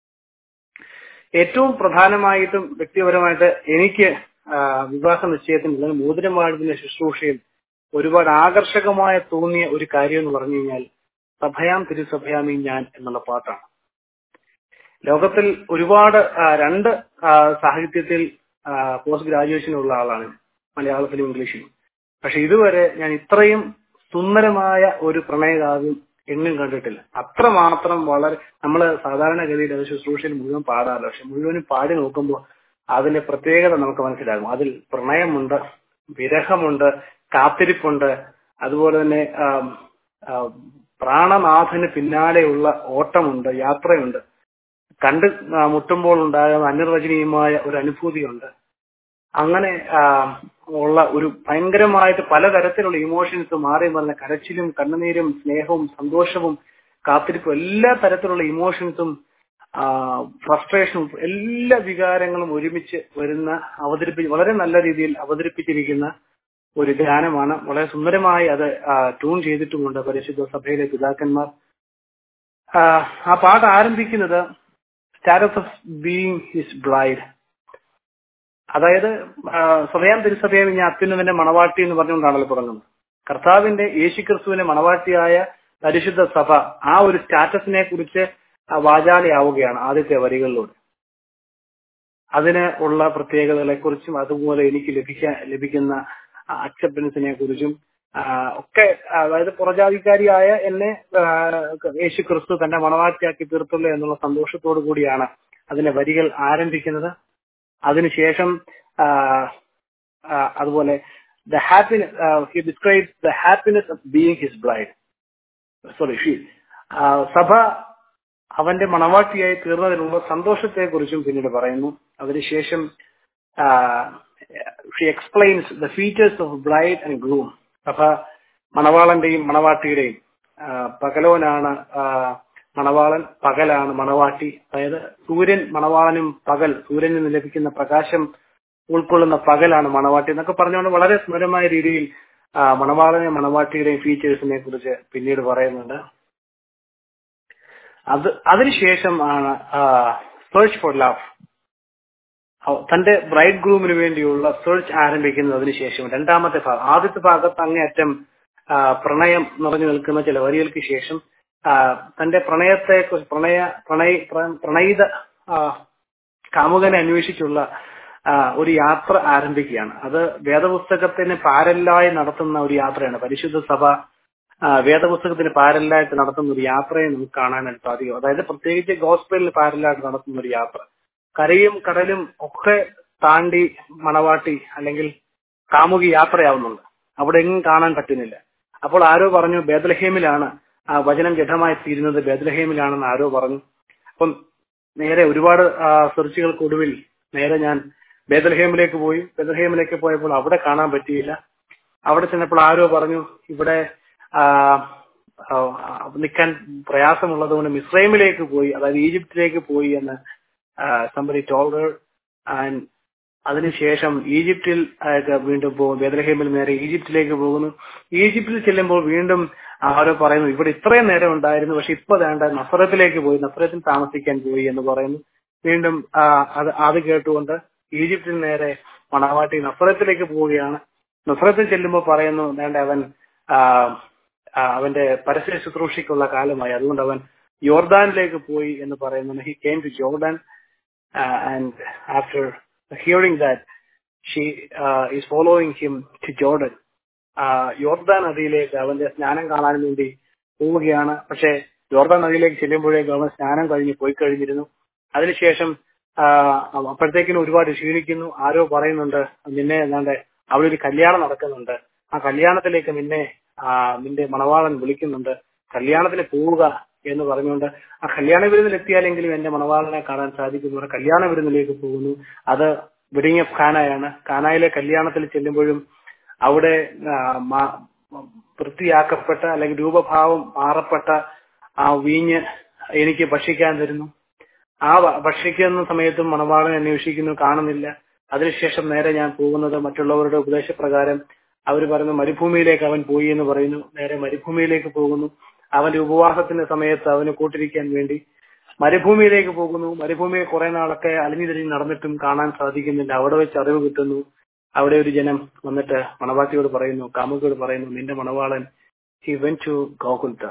ഏറ്റവും പ്രധാനമായിട്ടും വ്യക്തിപരമായിട്ട് എനിക്ക് ആ, വിവാഹ നിശ്ചയത്തിന് അല്ലെങ്കിൽ മോതിരം വാഴുന്ന ശുശ്രൂഷയിൽ ഒരുപാട് ആകർഷകമായ തോന്നിയ ഒരു കാര്യം എന്ന് പറഞ്ഞു കഴിഞ്ഞാൽ സഭയാം തിരുസഭയാമി ഞാൻ എന്നുള്ള പാട്ടാണ് ലോകത്തിൽ ഒരുപാട് ആ, രണ്ട് ആ, സാഹിത്യത്തിൽ പോസ്റ്റ് ഗ്രാജുവേഷൻ ഉള്ള ആളാണ് മലയാളത്തിലും ഇംഗ്ലീഷിലും പക്ഷെ ഇതുവരെ ഞാൻ ഇത്രയും സുന്ദരമായ ഒരു പ്രണയകാവ്യം എങ്ങും കണ്ടിട്ടില്ല അത്രമാത്രം വളരെ നമ്മൾ സാധാരണഗതിയിൽ അത് ശുശ്രൂഷയിൽ മുഴുവൻ പാടാറില്ല പക്ഷെ മുഴുവനും പാടി നോക്കുമ്പോൾ അതിന്റെ പ്രത്യേകത നമുക്ക് മനസ്സിലാകും അതിൽ പ്രണയമുണ്ട് വിരഹമുണ്ട് കാത്തിരിപ്പുണ്ട് അതുപോലെ തന്നെ ആം, ആ, പ്രാണനാഥന് പിന്നാലെയുള്ള ഓട്ടമുണ്ട് യാത്രയുണ്ട് കണ്ട് ആ, മുട്ടുമ്പോൾ ഉണ്ടാകുന്ന അനിർവചനീയമായ ഒരു അനുഭൂതിയുണ്ട് അങ്ങനെ ആ, ഉള്ള ഒരു ഭയങ്കരമായിട്ട് പലതരത്തിലുള്ള ഇമോഷൻസ് മാറി വന്ന കരച്ചിലും കണ്ണുനീരും സ്നേഹവും സന്തോഷവും കാത്തിരിപ്പും എല്ലാ തരത്തിലുള്ള ഇമോഷൻസും ഫ്രസ്ട്രേഷനും എല്ലാ വികാരങ്ങളും ഒരുമിച്ച് വരുന്ന അവതരിപ്പി വളരെ നല്ല രീതിയിൽ അവതരിപ്പിച്ചിരിക്കുന്ന ഒരു ഗാനമാണ് വളരെ സുന്ദരമായി അത് ട്യൂൺ ചെയ്തിട്ടുമുണ്ട് പരിശുദ്ധ സഭയിലെ പിതാക്കന്മാർ ആ, ആ പാട്ട് ആരംഭിക്കുന്നത് status of being his bride അതായത് ആ, സഭയാം തിരുസഭയാം ഇനി അത്യുന്നതന്റെ മണവാട്ടി എന്ന് പറഞ്ഞുകൊണ്ടാണല്ലോ തുടങ്ങുന്നത് കർത്താവിന്റെ യേശുക്രിസ്തുവിന്റെ മണവാട്ടിയായ പരിശുദ്ധ സഭ ആ ഒരു സ്റ്റാറ്റസിനെ കുറിച്ച് വാചാലയാവുകയാണ് ആദ്യത്തെ വരികളിലൂടെ അതിന് ഉള്ള പ്രത്യേകതകളെ കുറിച്ചും അതുപോലെ എനിക്ക് ലഭിക്കാൻ ലഭിക്കുന്ന അക്സെപ്റ്റൻസിനെ കുറിച്ചും ആ, ഒക്കെ അതായത് പുറജാതിക്കാരിയായ എന്നെ ആ, യേശു ക്രിസ്തു തന്റെ മണവാട്ടിയാക്കി തീർത്തുള്ളൂ എന്നുള്ള സന്തോഷത്തോടു കൂടിയാണ് അതിന്റെ വരികൾ ആരംഭിക്കുന്നത് അതിനുശേഷം ആ, ആ, അതുപോലെ the happiness he describes the happiness of being his bride sorry she സഭ അവന്റെ മണവാട്ടിയായി തീർന്നതിനുള്ള സന്തോഷത്തെ കുറിച്ചും പിന്നീട് പറയുന്നു അതിനുശേഷം she explains the features of bride and groom സഭ മണവാളന്റെയും മണവാട്ടിയുടെയും ആ, പകലോനാണ് ആ, മണവാളൻ പകലാണ് മണവാട്ടി അതായത് സൂര്യൻ മണവാളനും പകൽ സൂര്യനിൽ നിന്ന് ലഭിക്കുന്ന പ്രകാശം ഉൾക്കൊള്ളുന്ന പകലാണ് മണവാട്ടി എന്നൊക്കെ പറഞ്ഞുകൊണ്ട് വളരെ സ്മരമായ രീതിയിൽ ആ, മണവാളനെ മണവാട്ടിയുടെയും ഫീച്ചേഴ്സിനെ കുറിച്ച് പിന്നീട് പറയുന്നുണ്ട് അത് അതിനുശേഷം ആണ് സെർച്ച് ഫോർ ലവ് തന്റെ ബ്രൈഡ് ഗ്രൂമിന് വേണ്ടിയുള്ള സെർച്ച് ആരംഭിക്കുന്നത് അതിനുശേഷം രണ്ടാമത്തെ ഭാഗം ആദ്യത്തെ ഭാഗത്ത് അങ്ങേയറ്റം ആ, പ്രണയം നിറഞ്ഞു നിൽക്കുന്ന ചില വരികൾക്ക് ശേഷം ആ, തന്റെ പ്രണയത്തെ കുറിച്ച് പ്രണയ പ്രണയ പ്ര- പ്രണയിത ആ, കാമുകനെ അന്വേഷിച്ചുള്ള ആ, ഒരു യാത്ര ആരംഭിക്കുകയാണ് അത് വേദപുസ്തകത്തിന് പാരല്ലായി നടത്തുന്ന ഒരു യാത്രയാണ് പരിശുദ്ധ സഭ ആ, വേദപുസ്തകത്തിന് പാരല്ലായിട്ട് നടത്തുന്ന ഒരു യാത്രയെ നമുക്ക് കാണാനായിട്ട് സാധിക്കും അതായത് പ്രത്യേകിച്ച് ഗോസ്പലിന് പാരല്ലായിട്ട് നടത്തുന്ന ഒരു യാത്ര കരയും കടലും ഒക്കെ താണ്ടി മണവാട്ടി അല്ലെങ്കിൽ കാമുകി യാത്രയാവുന്നുണ്ട് അവിടെ എങ്ങും കാണാൻ പറ്റുന്നില്ല അപ്പോൾ ആരോ പറഞ്ഞു ബേദലഹേമിലാണ് ആ വചനം ജഡമായി തീരുന്നത് ബേദലഹേമിലാണെന്ന് ആരോ പറഞ്ഞു അപ്പം നേരെ ഒരുപാട് ആ, സെർച്ചുകൾക്കൊടുവിൽ നേരെ ഞാൻ ബേദൽഹേമിലേക്ക് പോയി ബേദൽഹേമിലേക്ക് പോയപ്പോൾ അവിടെ കാണാൻ പറ്റിയില്ല അവിടെ ചെന്നപ്പോൾ ആരോ പറഞ്ഞു ഇവിടെ ആ, ആ, നിൽക്കാൻ പ്രയാസമുള്ളത് കൊണ്ട് മിസ്രൈമിലേക്ക് പോയി അതായത് ഈജിപ്തിലേക്ക് പോയി എന്ന് സംബരി ടോൾഡർ ആൻഡ് അതിനുശേഷം ഈജിപ്തിൽ ആയിട്ട് വീണ്ടും പോകും ബേദലഹേമിൽ നേരെ ഈജിപ്തിലേക്ക് പോകുന്നു ഈജിപ്തിൽ ചെല്ലുമ്പോൾ വീണ്ടും ആരോ പറയുന്നു ഇവിടെ ഇത്രയും നേരം ഉണ്ടായിരുന്നു പക്ഷെ ഇപ്പൊ വേണ്ട നഫറത്തിലേക്ക് പോയി നഫറത്തിൽ താമസിക്കാൻ പോയി എന്ന് പറയുന്നു വീണ്ടും ആ, അത് അത് കേട്ടുകൊണ്ട് ഈജിപ്തിൽ നേരെ മണവാട്ടി നഫറത്തിലേക്ക് പോവുകയാണ് നഫറത്തിൽ ചെല്ലുമ്പോൾ പറയുന്നു വേണ്ട അവൻ ആ, ആ, അവന്റെ പരസ്യ ശുശ്രൂഷയ്ക്കുള്ള കാലമായി അതുകൊണ്ട് അവൻ യോർദാനിലേക്ക് പോയി എന്ന് പറയുന്നു he came to Jordan and after hearing that she is following him to Jordan യോർദാൻ നദിയിലേക്ക് അവന്റെ സ്നാനം കാണാൻ വേണ്ടി പോവുകയാണ് പക്ഷെ യോർദാൻ നദിയിലേക്ക് ചെല്ലുമ്പോഴേക്കും അവൻ സ്നാനം കഴിഞ്ഞ് പോയി കഴിഞ്ഞിരുന്നു അതിനുശേഷം ആ, അപ്പോഴത്തേക്കിനും ഒരുപാട് ക്ഷീണിക്കുന്നു ആരോ പറയുന്നുണ്ട് നിന്നെ എന്താണ്ട് അവിടെ ഒരു കല്യാണം നടക്കുന്നുണ്ട് ആ കല്യാണത്തിലേക്ക് നിന്നെ ആ, നിന്റെ മണവാളൻ വിളിക്കുന്നുണ്ട് കല്യാണത്തിന് പോവുക എന്ന് പറഞ്ഞുകൊണ്ട് ആ കല്യാണ വിരുന്നിൽ എത്തിയാലെങ്കിലും എന്റെ മണവാളനെ കാണാൻ സാധിക്കുന്നു പറഞ്ഞ് കല്യാണ വിരുന്നിലേക്ക് പോകുന്നു അത് വെഡിങ് ഓഫ് ഖാനായാണ് ഖാനായിലെ കല്യാണത്തിൽ ചെല്ലുമ്പോഴും അവിടെ ആ, മാ- വൃത്തിയാക്കപ്പെട്ട അല്ലെങ്കിൽ രൂപഭാവം മാറപ്പെട്ട ആ വീഞ്ഞ് എനിക്ക് ഭക്ഷിക്കാൻ തരുന്നു ആ ഭ- ഭക്ഷിക്കുന്ന സമയത്തും മണവാളൻ അന്വേഷിക്കുന്നു കാണുന്നില്ല അതിനുശേഷം നേരെ ഞാൻ പോകുന്നത് മറ്റുള്ളവരുടെ ഉപദേശപ്രകാരം അവർ പറയുന്നു മരുഭൂമിയിലേക്ക് അവൻ പോയി എന്ന് പറയുന്നു നേരെ മരുഭൂമിയിലേക്ക് പോകുന്നു അവന്റെ ഉപവാസത്തിന്റെ സമയത്ത് അവന് കൂട്ടിരിക്കാൻ വേണ്ടി മരുഭൂമിയിലേക്ക് പോകുന്നു മരുഭൂമിയിൽ കുറെ നാളൊക്കെ അലിഞ്ഞു തിരിഞ്ഞ് നടന്നിട്ടും കാണാൻ സാധിക്കുന്നില്ല അവിടെ വെച്ച് അറിവ് കിട്ടുന്നു അവിടെ ഒരു ജനം വന്നിട്ട് മണവാട്ടിയോട് പറയുന്നു കാമുകിയോട് പറയുന്നു നിന്റെ മണവാളൻ ഹി വെൻ ടു ഗോകുൽത്ത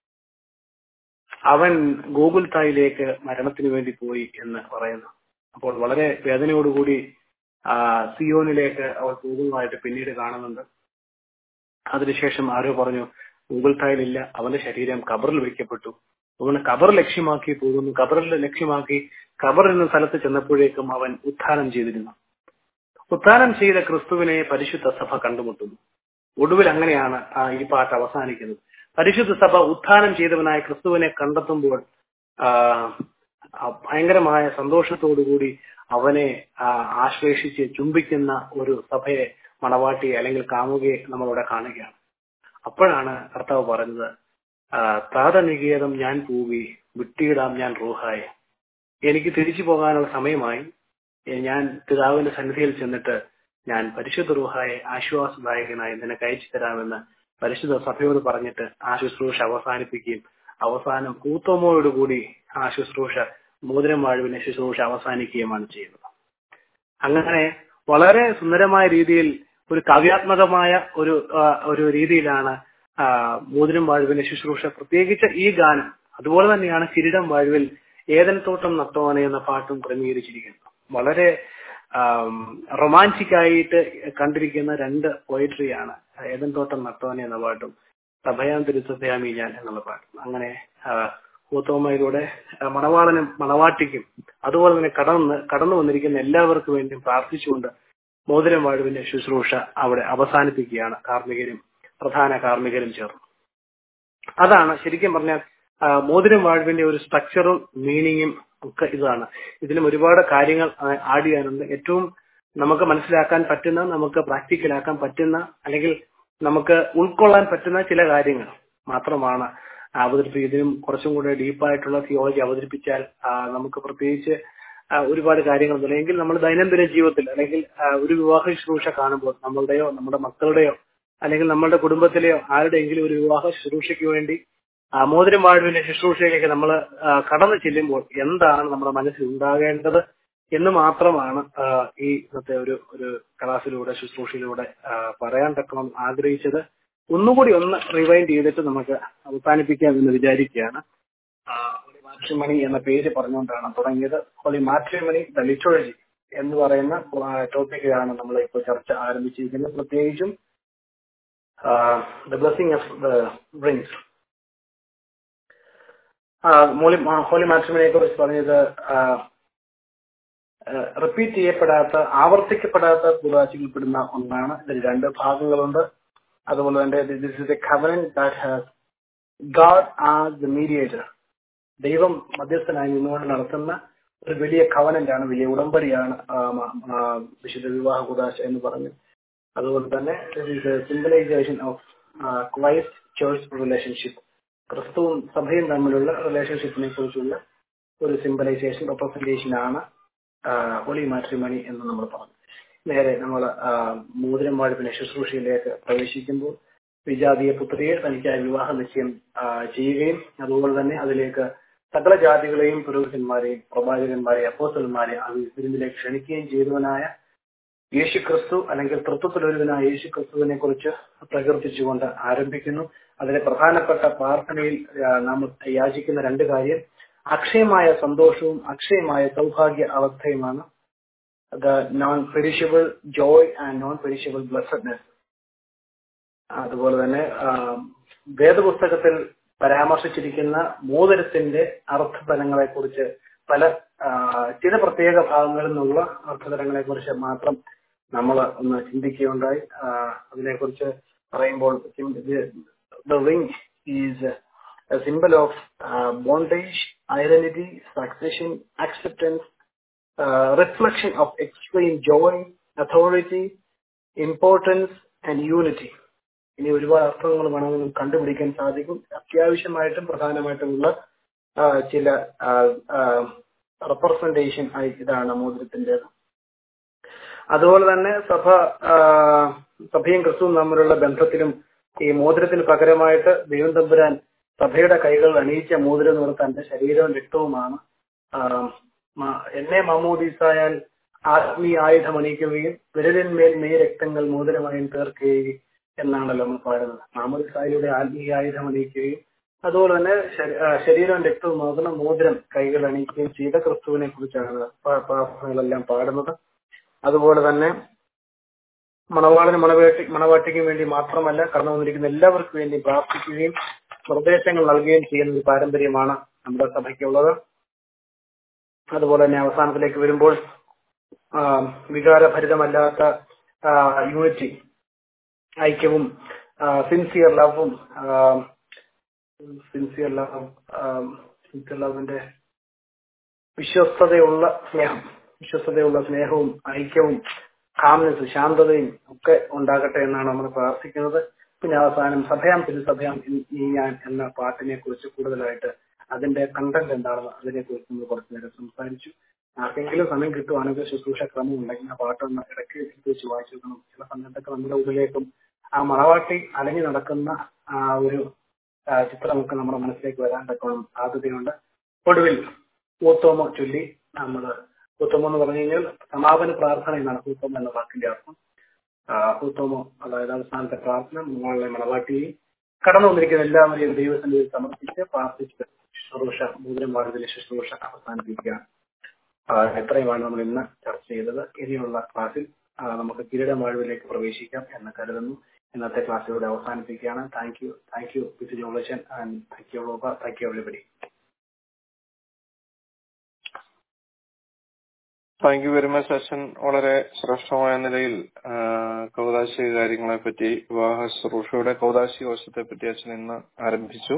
അവൻ ഗോകുൽത്തായിലേക്ക് മരണത്തിന് വേണ്ടി പോയി എന്ന് പറയുന്നു അപ്പോൾ വളരെ വേദനയോടുകൂടി ആ സിയോനിലേക്ക് അവൾ പോകുന്നതായിട്ട് പിന്നീട് കാണുന്നുണ്ട് അതിനുശേഷം ആരോ പറഞ്ഞു ഗൂഗിൾത്തായിലില്ല അവന്റെ ശരീരം കബറിൽ വയ്ക്കപ്പെട്ടു അവന് കബർ ലക്ഷ്യമാക്കി പോകുന്നു കബറിൽ ലക്ഷ്യമാക്കി കബർ എന്ന സ്ഥലത്ത് ചെന്നപ്പോഴേക്കും അവൻ ഉത്ഥാനം ചെയ്തിരുന്നു ഉത്ഥാനം ചെയ്ത ക്രിസ്തുവിനെ പരിശുദ്ധ സഭ കണ്ടുമുട്ടുന്നു ഒടുവിൽ അങ്ങനെയാണ് ആ ഈ പാട്ട് അവസാനിക്കുന്നത് പരിശുദ്ധ സഭ ഉത്ഥാനം ചെയ്തവനായ ക്രിസ്തുവിനെ കണ്ടെത്തുമ്പോൾ ആ, ആ ഭയങ്കരമായ സന്തോഷത്തോടുകൂടി അവനെ ആ, ആശ്ലേഷിച്ച് ചുംബിക്കുന്ന ഒരു സഭയെ മണവാട്ടിയെ അല്ലെങ്കിൽ കാമുകയെ നമ്മളിവിടെ കാണുകയാണ് അപ്പോഴാണ് കർത്താവ് പറഞ്ഞത് ആ, താതനികേതം ഞാൻ പൂവി വിട്ടിയിടാം ഞാൻ റൂഹായി എനിക്ക് തിരിച്ചു പോകാനുള്ള സമയമായി ഏ, ഞാൻ പിതാവിന്റെ സന്നിധിയിൽ ചെന്നിട്ട് ഞാൻ പരിശുദ്ധ റൂഹായെ ആശ്വാസദായകനായി നിനക്ക് അയച്ചു തരാമെന്ന് പരിശുദ്ധ സഭയോട് പറഞ്ഞിട്ട് ആ ശുശ്രൂഷ അവസാനിപ്പിക്കുകയും അവസാനം കൂത്തോമോയോടുകൂടി ആ ശുശ്രൂഷ മോതിരം വാഴുവിന്റെ ശുശ്രൂഷ അവസാനിക്കുകയുമാണ് ചെയ്യുന്നത് അങ്ങനെ വളരെ സുന്ദരമായ രീതിയിൽ ഒരു കാവ്യാത്മകമായ ഒരു ആ, ഒരു രീതിയിലാണ് ആ, മോതിരം വാഴുവിന്റെ ശുശ്രൂഷ പ്രത്യേകിച്ച് ഈ ഗാനം അതുപോലെ തന്നെയാണ് കിരീടം വാഴുവിൽ ഏതൻ തോട്ടം നട്ടോനെ എന്ന പാട്ടും ക്രമീകരിച്ചിരിക്കുന്നത് വളരെ റൊമാൻറ്റിക് ആയിട്ട് കണ്ടിരിക്കുന്ന രണ്ട് പോയിട്രിയാണ് ഏതൻ തോട്ടം നട്ടോനെ എന്ന പാട്ടും സഭയാം തിരുസഭയാമി ഞാൻ എന്നുള്ള പാട്ടും അങ്ങനെ ആ, കൂത്തോമയിലൂടെ ആ, മണവാളനും മണവാട്ടിക്കും അതുപോലെ തന്നെ കടന്ന് കടന്നു വന്നിരിക്കുന്ന എല്ലാവർക്കും വേണ്ടിയും പ്രാർത്ഥിച്ചുകൊണ്ട് മോതിരം വാഴുവിന്റെ ശുശ്രൂഷ അവിടെ അവസാനിപ്പിക്കുകയാണ് കാർമ്മികരും പ്രധാന കാർമ്മികരും ചേർന്ന് അതാണ് ശരിക്കും പറഞ്ഞാൽ ആ, മോതിരം വാഴുവിന്റെ ഒരു സ്ട്രക്ചറും മീനിങ്ങും ഒക്കെ ഇതാണ് ഇതിലും ഒരുപാട് കാര്യങ്ങൾ ആഡ് ചെയ്യാനുണ്ട് ഏറ്റവും നമുക്ക് മനസ്സിലാക്കാൻ പറ്റുന്ന നമുക്ക് പ്രാക്ടിക്കലാക്കാൻ പറ്റുന്ന അല്ലെങ്കിൽ നമുക്ക് ഉൾക്കൊള്ളാൻ പറ്റുന്ന ചില കാര്യങ്ങൾ മാത്രമാണ് അവതരിപ്പിക്കുക ഇതിനും കുറച്ചും കൂടെ ഡീപ്പായിട്ടുള്ള തിയോളജി അവതരിപ്പിച്ചാൽ ആ, നമുക്ക് പ്രത്യേകിച്ച് ആ, ഒരുപാട് കാര്യങ്ങൾ എങ്കിൽ നമ്മൾ ദൈനംദിന ജീവിതത്തിൽ അല്ലെങ്കിൽ ആ, ഒരു വിവാഹ ശുശ്രൂഷ കാണുമ്പോൾ നമ്മളുടെയോ നമ്മുടെ മക്കളുടെയോ അല്ലെങ്കിൽ നമ്മുടെ കുടുംബത്തിലെയോ ആരുടെയെങ്കിലും ഒരു വിവാഹ ശുശ്രൂഷയ്ക്ക് വേണ്ടി ആ മോതിരം വാഴുവിന്റെ ശുശ്രൂഷയിലേക്ക് നമ്മൾ കടന്നു ചെല്ലുമ്പോൾ എന്താണ് നമ്മുടെ മനസ്സിൽ ഉണ്ടാകേണ്ടത് എന്ന് മാത്രമാണ് ആ, ഈ ഇന്നത്തെ ഒരു ഒരു ക്ലാസ്സിലൂടെ ശുശ്രൂഷയിലൂടെ ആ, പറയാൻ തക്കണം ആഗ്രഹിച്ചത് ഒന്നുകൂടി ഒന്ന് റിവൈൻഡ് ചെയ്തിട്ട് നമുക്ക് അവസാനിപ്പിക്കാം എന്ന് വിചാരിക്കുകയാണ് ഹോളി മാട്രിമണി എന്ന പേര് പറഞ്ഞുകൊണ്ടാണ് തുടങ്ങിയത് ഹോളി മാട്രിമണി ദ ലിറ്റോളജി എന്ന് പറയുന്ന ടോപ്പിക്കാണ് നമ്മൾ ഇപ്പോൾ ചർച്ച ആരംഭിച്ചിരിക്കുന്നത് പ്രത്യേകിച്ചും the blessing of the rings holy holy മാട്രിമണിയെ കുറിച്ച് പറഞ്ഞത് റിപ്പീറ്റ് ചെയ്യപ്പെടാത്ത ആവർത്തിക്കപ്പെടാത്ത കൂടാശികൾപ്പെടുന്ന ഒന്നാണ് ഇതിൽ രണ്ട് ഭാഗങ്ങളുണ്ട് അതുപോലെ തന്നെ this is a covenant that has God are the mediator ദൈവം മധ്യസ്ഥനായി നിന്നുകൊണ്ട് നടത്തുന്ന ഒരു വലിയ കവനന്റ് ആണ് വലിയ ഉടമ്പടിയാണ് ആ, ആ, വിശുദ്ധ വിവാഹ കുദാശ എന്ന് പറഞ്ഞു അതുപോലെ തന്നെ symbolisation of Christ church relationship ക്രിസ്തുവും സഭയും തമ്മിലുള്ള റിലേഷൻഷിപ്പിനെ കുറിച്ചുള്ള ഒരു സിംബലൈസേഷൻ റെപ്രസെന്റേഷൻ ആണ് ഹോളി മാട്രിമണി എന്ന് നമ്മൾ പറഞ്ഞു നേരെ നമ്മൾ മോതിരം വാഴ്പിന്റെ ശുശ്രൂഷയിലേക്ക് പ്രവേശിക്കുമ്പോൾ വിജാതീയ പുത്രിയെ തനിക്കായി വിവാഹ നിശ്ചയം ആ, ചെയ്യുകയും അതുപോലെ തന്നെ അതിലേക്ക് സകല ജാതികളെയും പുരോഹിതന്മാരെയും പ്രവാചകന്മാരെയും അപ്പോസ്റ്റന്മാരെയും ആ വിരുന്നിലേക്ക് ക്ഷണിക്കുകയും ചെയ്തവനായ യേശു ക്രിസ്തു അല്ലെങ്കിൽ തൃത്വത്തിലൊരുവനായ യേശു ക്രിസ്തുവിനെ കുറിച്ച് പ്രകീർത്തിച്ചുകൊണ്ട് ആരംഭിക്കുന്നു അതിലെ പ്രധാനപ്പെട്ട പ്രാർത്ഥനയിൽ ആ, നാം യാചിക്കുന്ന രണ്ട് കാര്യം അക്ഷയമായ സന്തോഷവും അക്ഷയമായ സൗഭാഗ്യ അവസ്ഥയുമാണ് the non perishable joy and non perishable blessedness അതുപോലെ തന്നെ ആ, വേദപുസ്തകത്തിൽ പരാമർശിച്ചിരിക്കുന്ന മോതിരത്തിന്റെ അർത്ഥതലങ്ങളെ കുറിച്ച് പല ആ, ചില പ്രത്യേക ഭാഗങ്ങളിൽ നിന്നുള്ള അർത്ഥതലങ്ങളെ കുറിച്ച് മാത്രം നമ്മൾ ഒന്ന് ചിന്തിക്കുകയുണ്ടായി ആ, അതിനെക്കുറിച്ച് പറയുമ്പോൾ the ring is a symbol of uh, bondage, identity, succession, acceptance, uh, reflection of extreme joy, authority, importance, and unity. ഇനി ഒരുപാട് അർത്ഥങ്ങൾ വേണമെങ്കിൽ കണ്ടുപിടിക്കാൻ സാധിക്കും അത്യാവശ്യമായിട്ടും പ്രധാനമായിട്ടുമുള്ള ആ, ചില റെപ്രസെന്റേഷൻ ആയി ഇതാണ് മോതിരത്തിൻ്റെത് അതുപോലെ തന്നെ സഭ ആ, സഭയും ക്രിസ്തുവും തമ്മിലുള്ള ബന്ധത്തിലും ഈ മോതിരത്തിന് പകരമായിട്ട് ദൈവം തമ്പുരാൻ സഭയുടെ കൈകൾ അണിയിച്ച മോതിരം എന്ന് പറഞ്ഞാൽ തന്റെ ശരീരവും രക്തവുമാണ് ആ, മ- എന്നെ മമൂദീസായാൽ ആത്മീയ ആയുധം അണിയിക്കുകയും വിരലിന്മേൽ മെയ് രക്തങ്ങൾ മോതിരമായും തീർക്കുകയും എന്നാണല്ലോ നമ്മൾ പാടുന്നത് മാമോദിസായിലൂടെ ആത്മീയ ആയുധം അണിയിക്കുകയും അതുപോലെ തന്നെ ശരീ- ആ, ശരീരവും രക്തവുമാകുന്ന മോതിരം കൈകൾ അണിയിക്കുകയും ചെയ്ത ക്രിസ്തുവിനെ കുറിച്ചാണ് പ- പ്രാർത്ഥനകളെല്ലാം പാടുന്നത് അതുപോലെ തന്നെ മണവാളന് മണവേട്ടി മണവാട്ടിക്കും വേണ്ടി മാത്രമല്ല കടന്നു വന്നിരിക്കുന്ന എല്ലാവർക്കും വേണ്ടി പ്രാർത്ഥിക്കുകയും നിർദ്ദേശങ്ങൾ നൽകുകയും ചെയ്യുന്ന ഒരു പാരമ്പര്യമാണ് നമ്മുടെ സഭയ്ക്കുള്ളത് അതുപോലെ തന്നെ അവസാനത്തിലേക്ക് വരുമ്പോൾ ആ, വികാരഭരിതമല്ലാത്ത യൂണിറ്റി ഐക്യവും സിൻസിയർ ലവും സിൻസിയർ ലവും സിൻസിയർ ലവിന്റെ വിശ്വസ്തതയുള്ള സ്നേഹം വിശ്വസ്തതയുള്ള സ്നേഹവും ഐക്യവും കാംനെസ് ശാന്തതയും ഒക്കെ ഉണ്ടാകട്ടെ എന്നാണ് നമ്മൾ പ്രാർത്ഥിക്കുന്നത് പിന്നെ അവസാനം സഭയാം തിരുസഭയാം ഈ ഞാൻ എന്ന പാട്ടിനെ കുറിച്ച് കൂടുതലായിട്ട് അതിന്റെ കണ്ടന്റ് എന്താണെന്ന് അതിനെ കുറിച്ച് നമ്മൾ കുറച്ചു നേരം സംസാരിച്ചു ആർക്കെങ്കിലും സമയം കിട്ടുവാണെങ്കിൽ ശുശ്രൂഷ ക്രമം ഉണ്ടെങ്കിൽ ആ പാട്ടൊന്ന് ഇടയ്ക്ക് എടുത്ത് വെച്ച് വായിച്ചു നോക്കണം ചില സമയത്തൊക്കെ നമ്മുടെ ഉള്ളിലേക്കും ആ മണവാട്ടി അലഞ്ഞു നടക്കുന്ന ആ ഒരു ആ, ചിത്രമൊക്കെ നമ്മുടെ മനസ്സിലേക്ക് വരാൻ തക്കോണം സാധ്യതയുണ്ട് ഒടുവിൽ ഊത്തോമോ ചൊല്ലി നമ്മൾ ഊത്തോമോ എന്ന് പറഞ്ഞു കഴിഞ്ഞാൽ സമാപന പ്രാർത്ഥന എന്നാണ് ഊത്തോമോ എന്ന വാക്കിന്റെ അർത്ഥം ആ, ഊത്തോമോ അതായത് അവസാനത്തെ പ്രാർത്ഥന മുകളിലെ മണവാട്ടിയെയും കടന്നു വന്നിരിക്കുന്ന എല്ലാവരെയും ദൈവത്തിന്റെ സമർപ്പിച്ച് പ്രാർത്ഥിച്ച് ശുശ്രൂഷ മൂലം വാഴുതലെ ശുശ്രൂഷ അവസാനിപ്പിക്കുകയാണ് ആ, എത്രയുമാണ് നമ്മൾ ഇന്ന് ചർച്ച ചെയ്തത് ഇനിയുള്ള ക്ലാസ്സിൽ ആ, നമുക്ക് കിരീടം വാഴുവിലേക്ക് പ്രവേശിക്കാം എന്ന് കരുതുന്നു ഇന്നത്തെ ക്ലാസ് ഇവിടെ അവസാനിപ്പിക്കുകയാണ് thank you thank you with ജോളേഷൻ ആൻഡ് താങ്ക് യു റോബ thank you everybody
thank you very much അച്ഛൻ വളരെ ശ്രേഷ്ഠമായ നിലയിൽ ആ, കൗതാശിക കാര്യങ്ങളെ പറ്റി വിവാഹ ശുശ്രൂഷയുടെ കൗതാശിക വശത്തെ പറ്റി അച്ഛൻ ഇന്ന് ആരംഭിച്ചു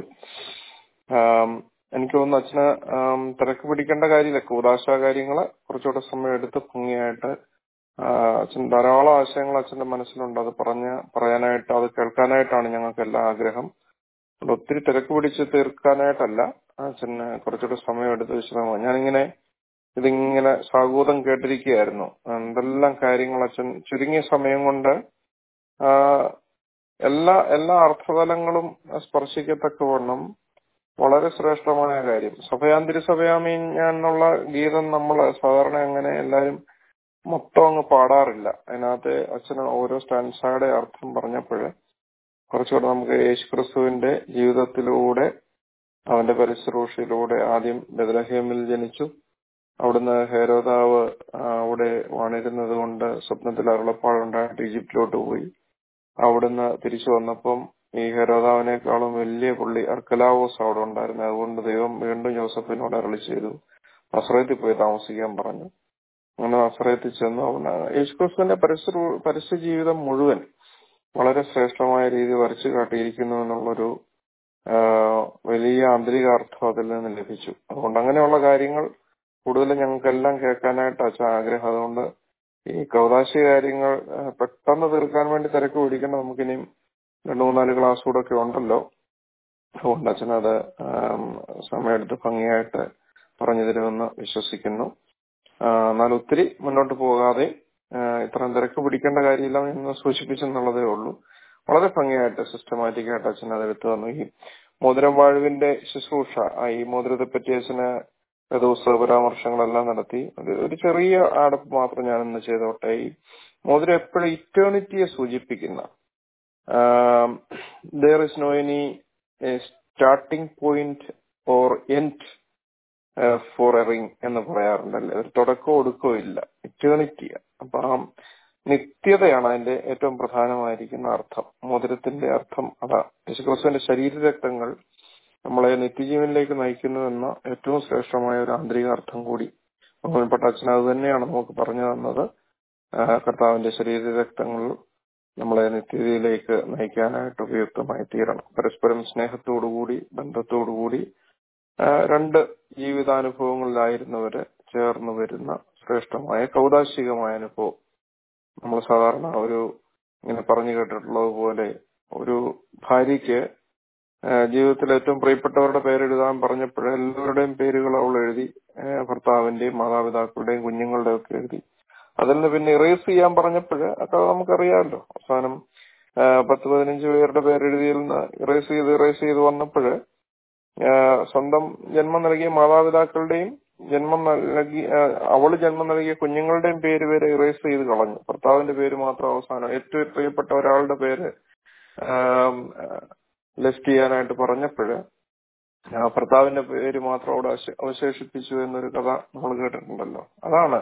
ആം, എനിക്ക് തോന്നുന്നു അച്ഛന് ആം, തിരക്ക് പിടിക്കേണ്ട കാര്യമില്ല കൗതാശ കാര്യങ്ങള് കുറച്ചുകൂടെ സമയം എടുത്ത് ഭംഗിയായിട്ട് ആ, അച്ഛൻ ധാരാളം ആശയങ്ങൾ അച്ഛന്റെ മനസ്സിലുണ്ട് അത് പറഞ്ഞ് പറയാനായിട്ട് അത് കേൾക്കാനായിട്ടാണ് ഞങ്ങൾക്ക് എല്ലാ ആഗ്രഹം അതുകൊണ്ട് ഒത്തിരി തിരക്ക് പിടിച്ച് തീർക്കാനായിട്ടല്ല അച്ഛന് കുറച്ചുകൂടെ സമയം എടുത്ത് വിശദമായി ഞാനിങ്ങനെ ഇതിങ്ങനെ സാഗൂതം കേട്ടിരിക്കുകയായിരുന്നു എന്തെല്ലാം കാര്യങ്ങൾ അച്ഛൻ ചുരുങ്ങിയ സമയം കൊണ്ട് ആ, എല്ലാ എല്ലാ അർത്ഥതലങ്ങളും സ്പർശിക്കത്തക്കവണ്ണം വളരെ ശ്രേഷ്ഠമായ കാര്യം സഭയാന്തിരി സഭയാമി എന്നുള്ള ഗീതം നമ്മൾ സാധാരണ അങ്ങനെ എല്ലാവരും മൊത്തം അങ്ങ് പാടാറില്ല അതിനകത്ത് അച്ഛന് ഓരോ സ്റ്റാൻസായുടെ അർത്ഥം പറഞ്ഞപ്പോൾ കുറച്ചുകൂടെ നമുക്ക് യേശുക്രിസ്തുവിന്റെ ജീവിതത്തിലൂടെ അവന്റെ പരിശ്രൂഷയിലൂടെ ആദ്യം ബദലഹേമിൽ ജനിച്ചു അവിടുന്ന് ഹേരോദാവ് ആ, അവിടെ വാണിരുന്നത് കൊണ്ട് സ്വപ്നത്തിൽ അരുളപ്പാടുണ്ടായിട്ട് ഈജിപ്തിലോട്ട് പോയി അവിടുന്ന് തിരിച്ചു വന്നപ്പം ഈ ഹെരോദാവിനേക്കാളും വലിയ പുള്ളി അർക്കലാവോസ് അവിടെ ഉണ്ടായിരുന്നു അതുകൊണ്ട് ദൈവം വീണ്ടും ജോസഫിനോട് അരളി ചെയ്തു നസ്രയത്തിൽ പോയി താമസിക്കാൻ പറഞ്ഞു അങ്ങനെ നസ്രയത്തിൽ ചെന്നു അവിടെ യേശുക്രിസ്തുവിന്റെ പരിസര പരസ്യ ജീവിതം മുഴുവൻ വളരെ ശ്രേഷ്ഠമായ രീതി വരച്ചു കാട്ടിയിരിക്കുന്നു എന്നുള്ളൊരു ആ, വലിയ ആന്തരികാർത്ഥം അതിൽ നിന്ന് ലഭിച്ചു അതുകൊണ്ട് അങ്ങനെയുള്ള കാര്യങ്ങൾ കൂടുതലും ഞങ്ങൾക്കെല്ലാം കേൾക്കാനായിട്ട് അച്ഛൻ ആഗ്രഹം അതുകൊണ്ട് ഈ കൗതാശി കാര്യങ്ങൾ ആ, പെട്ടെന്ന് തീർക്കാൻ വേണ്ടി തിരക്ക് പിടിക്കേണ്ട നമുക്കിനിയും രണ്ടു മൂന്നാല് ക്ലാസ് കൂടെ ഒക്കെ ഉണ്ടല്ലോ അതുകൊണ്ട് അച്ഛനത് ആം, സമയമെടുത്ത് ഭംഗിയായിട്ട് പറഞ്ഞു തരുമെന്ന് വിശ്വസിക്കുന്നു ആ, എന്നാൽ ഒത്തിരി മുന്നോട്ട് പോകാതെ ആ, ഇത്രയും തിരക്ക് പിടിക്കേണ്ട കാര്യമില്ല എന്ന് സൂചിപ്പിച്ചെന്നുള്ളതേ ഉള്ളൂ വളരെ ഭംഗിയായിട്ട് സിസ്റ്റമാറ്റിക് ആയിട്ട് അച്ഛൻ അത് എടുത്തു തന്നു ഈ മോതിരം വാഴുവിന്റെ ശുശ്രൂഷ ആ ഈ മോതിരത്തെ പറ്റി അച്ഛന് ദിവസ പരാമർശങ്ങളെല്ലാം നടത്തി ഒരു ഒരു ചെറിയ ആടപ്പ് മാത്രം ഞാൻ ഇന്ന് ചെയ്തോട്ടെ ഈ മോതിരം എപ്പോഴും ഇറ്റേണിറ്റിയെ സൂചിപ്പിക്കുന്ന there is no any starting point or end for a ring എന്ന് പറയാറുണ്ടല്ലേ ഒരു തുടക്കവും ഒടുക്കവും ഇല്ല ഇറ്റേണിറ്റി അപ്പൊ ആ നിത്യതയാണ് അതിന്റെ ഏറ്റവും പ്രധാനമായിരിക്കുന്ന അർത്ഥം മോതിരത്തിന്റെ അർത്ഥം അതാ യേശുക്രിസ്തുവിന്റെ ശരീരരക്തങ്ങൾ നമ്മളെ നിത്യജീവനിലേക്ക് നയിക്കുന്നു എന്ന ഏറ്റവും ശ്രേഷ്ഠമായ ഒരു ആന്തരിക അർത്ഥം കൂടി ബഹുമാനപ്പെട്ട അച്ഛൻ അത് തന്നെയാണ് നമുക്ക് പറഞ്ഞു തന്നത് ആ, കർത്താവിന്റെ ശരീരരക്തങ്ങൾ നമ്മളെ നിത്യതയിലേക്ക് നയിക്കാനായിട്ട് ഉപയുക്തമായി തീരണം പരസ്പരം സ്നേഹത്തോടുകൂടി ബന്ധത്തോടുകൂടി ആ, രണ്ട് ജീവിതാനുഭവങ്ങളിലായിരുന്നവര് ചേർന്ന് വരുന്ന ശ്രേഷ്ഠമായ കൗതാശികമായ അനുഭവം നമ്മൾ സാധാരണ ഒരു ഇങ്ങനെ പറഞ്ഞു കേട്ടിട്ടുള്ളത് പോലെ ഒരു ഭാര്യയ്ക്ക് ആ, ജീവിതത്തിൽ ഏറ്റവും പ്രിയപ്പെട്ടവരുടെ പേരെഴുതാൻ പറഞ്ഞപ്പോൾ എല്ലാവരുടെയും പേരുകൾ അവൾ എഴുതി ആ, ഭർത്താവിന്റെയും മാതാപിതാക്കളുടെയും കുഞ്ഞുങ്ങളുടെയും ഒക്കെ എഴുതി അതിൽ നിന്ന് പിന്നെ ഇറേസ് ചെയ്യാൻ പറഞ്ഞപ്പോൾ അത് നമുക്കറിയാമല്ലോ അവസാനം ആ, പത്ത് പതിനഞ്ച് പേരുടെ പേരെഴുതിയിൽ നിന്ന് ഇറേസ് ചെയ്ത് ഇറേസ് ചെയ്ത് വന്നപ്പോൾ സ്വന്തം ജന്മം നൽകിയ മാതാപിതാക്കളുടെയും ജന്മം നൽകി ആ, അവള് ജന്മം നൽകിയ കുഞ്ഞുങ്ങളുടെയും പേര് വരെ ഇറേസ് ചെയ്ത് കളഞ്ഞു ഭർത്താവിന്റെ പേര് മാത്രം അവസാനം ഏറ്റവും പ്രിയപ്പെട്ട ഒരാളുടെ പേര് ലിസ്റ്റ് ചെയ്യാനായിട്ട് പറഞ്ഞപ്പോഴ് ഭർത്താവിന്റെ പേര് മാത്രം അവിടെ അവശേ- അവശേഷിപ്പിച്ചു എന്നൊരു കഥ നമ്മൾ കേട്ടിട്ടുണ്ടല്ലോ അതാണ്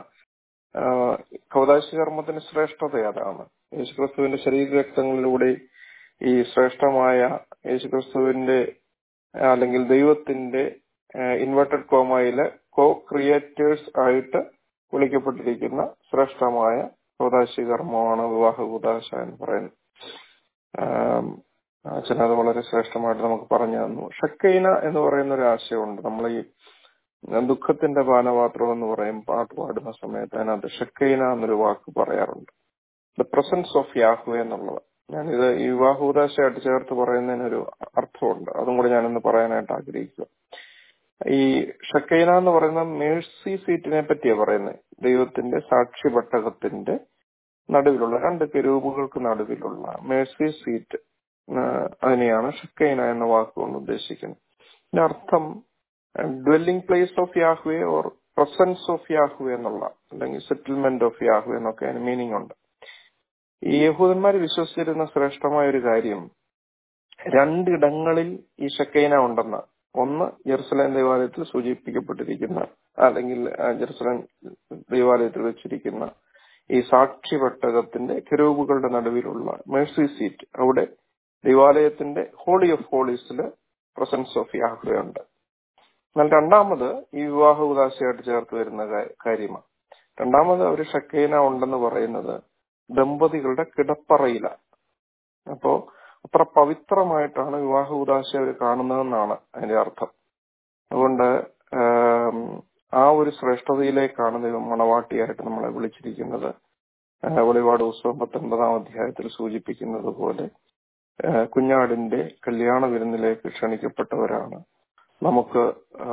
കൗതാശി കർമ്മത്തിന്റെ ശ്രേഷ്ഠത അതാണ് യേശുക്രിസ്തുവിന്റെ ശരീരരക്തങ്ങളിലൂടെ ഈ ശ്രേഷ്ഠമായ യേശുക്രിസ്തുവിന്റെ ആ, അല്ലെങ്കിൽ ദൈവത്തിന്റെ ഇൻവെർട്ടഡ് കോമയിലെ കോ ക്രിയേറ്റേഴ്സ് ആയിട്ട് വിളിക്കപ്പെട്ടിരിക്കുന്ന ശ്രേഷ്ഠമായ കൂതാശി കർമ്മമാണ് വിവാഹ കൂതാശ എന്ന് പറയുന്നത് ആം, അച്ഛൻ അത് വളരെ ശ്രേഷ്ഠമായിട്ട് നമുക്ക് പറഞ്ഞു തന്നു ഷക്കൈന എന്ന് പറയുന്ന ഒരു ആശയമുണ്ട് നമ്മൾ ഈ ദുഃഖത്തിന്റെ പാനപാത്രം എന്ന് പറയും പാട്ട് പാടുന്ന സമയത്ത് അതിനകത്ത് ഷക്കൈന എന്നൊരു വാക്ക് പറയാറുണ്ട് ദ പ്രസൻസ് ഓഫ് യാഹു എന്നുള്ളത് ഞാനിത് ഈ വിവാഹോദാശയായിട്ട് ചേർത്ത് പറയുന്നതിനൊരു അർത്ഥമുണ്ട് അതും കൂടി ഞാനൊന്ന് പറയാനായിട്ട് ആഗ്രഹിക്കുക ഈ ഷക്കൈന എന്ന് പറയുന്ന മേഴ്സി സീറ്റിനെ പറ്റിയാ പറയുന്നത് ദൈവത്തിന്റെ സാക്ഷി പട്ടകത്തിന്റെ നടുവിലുള്ള രണ്ട് കെരൂപുകൾക്ക് നടുവിലുള്ള മേഴ്സി സീറ്റ് അതിനെയാണ് ഷക്കൈന എന്ന വാക്കുകൊണ്ട് ഉദ്ദേശിക്കുന്നത് ഇതിന്റെ അർത്ഥം dwelling place of Yahweh or presence of Yahweh എന്നുള്ള അല്ലെങ്കിൽ സെറ്റിൽമെന്റ് ഓഫ് യാഹ്വേ എന്നൊക്കെ അതിന് മീനിങ് ഉണ്ട് ഈ യഹൂദന്മാർ വിശ്വസിച്ചിരുന്ന ശ്രേഷ്ഠമായ ഒരു കാര്യം രണ്ടിടങ്ങളിൽ ഈ ഷക്കൈന ഉണ്ടെന്ന് ഒന്ന് ജെറുസലേം ദേവാലയത്തിൽ സൂചിപ്പിക്കപ്പെട്ടിരിക്കുന്ന അല്ലെങ്കിൽ ആ, ജെറുസലേം ദേവാലയത്തിൽ വെച്ചിരിക്കുന്ന ഈ സാക്ഷി പെട്ടകത്തിന്റെ കെരൂബുകളുടെ നടുവിലുള്ള മേഴ്സി സീറ്റ് അവിടെ ദേവാലയത്തിന്റെ ഹോളി ഓഫ് ഹോളീസില് പ്രസൻസ് ഓഫ് യാഹ്വേ ഉണ്ട് എന്നാൽ രണ്ടാമത് ഈ വിവാഹ ഉദാശയായിട്ട് ചേർത്ത് വരുന്ന കാ- കാര്യമാണ് രണ്ടാമത് ഒരു ഷക്കൈന ഉണ്ടെന്ന് പറയുന്നത് ദമ്പതികളുടെ കിടപ്പറയിലാണ് അപ്പോ അത്ര പവിത്രമായിട്ടാണ് വിവാഹ ഉദാശ അവർ കാണുന്നതെന്നാണ് അതിന്റെ അർത്ഥം അതുകൊണ്ട് ആം, ആ ഒരു ശ്രേഷ്ഠതയിലേക്കാണ് ദൈവം മണവാട്ടിയായിട്ട് നമ്മളെ വിളിച്ചിരിക്കുന്നത് ആ, വെളിപാട് പുസ്തകം പത്തൊൻപതാം അധ്യായത്തിൽ സൂചിപ്പിക്കുന്നത് പോലെ ആ, കുഞ്ഞാടിന്റെ കല്യാണ വിരുന്നിലേക്ക് ക്ഷണിക്കപ്പെട്ടവരാണ് നമുക്ക് ആ,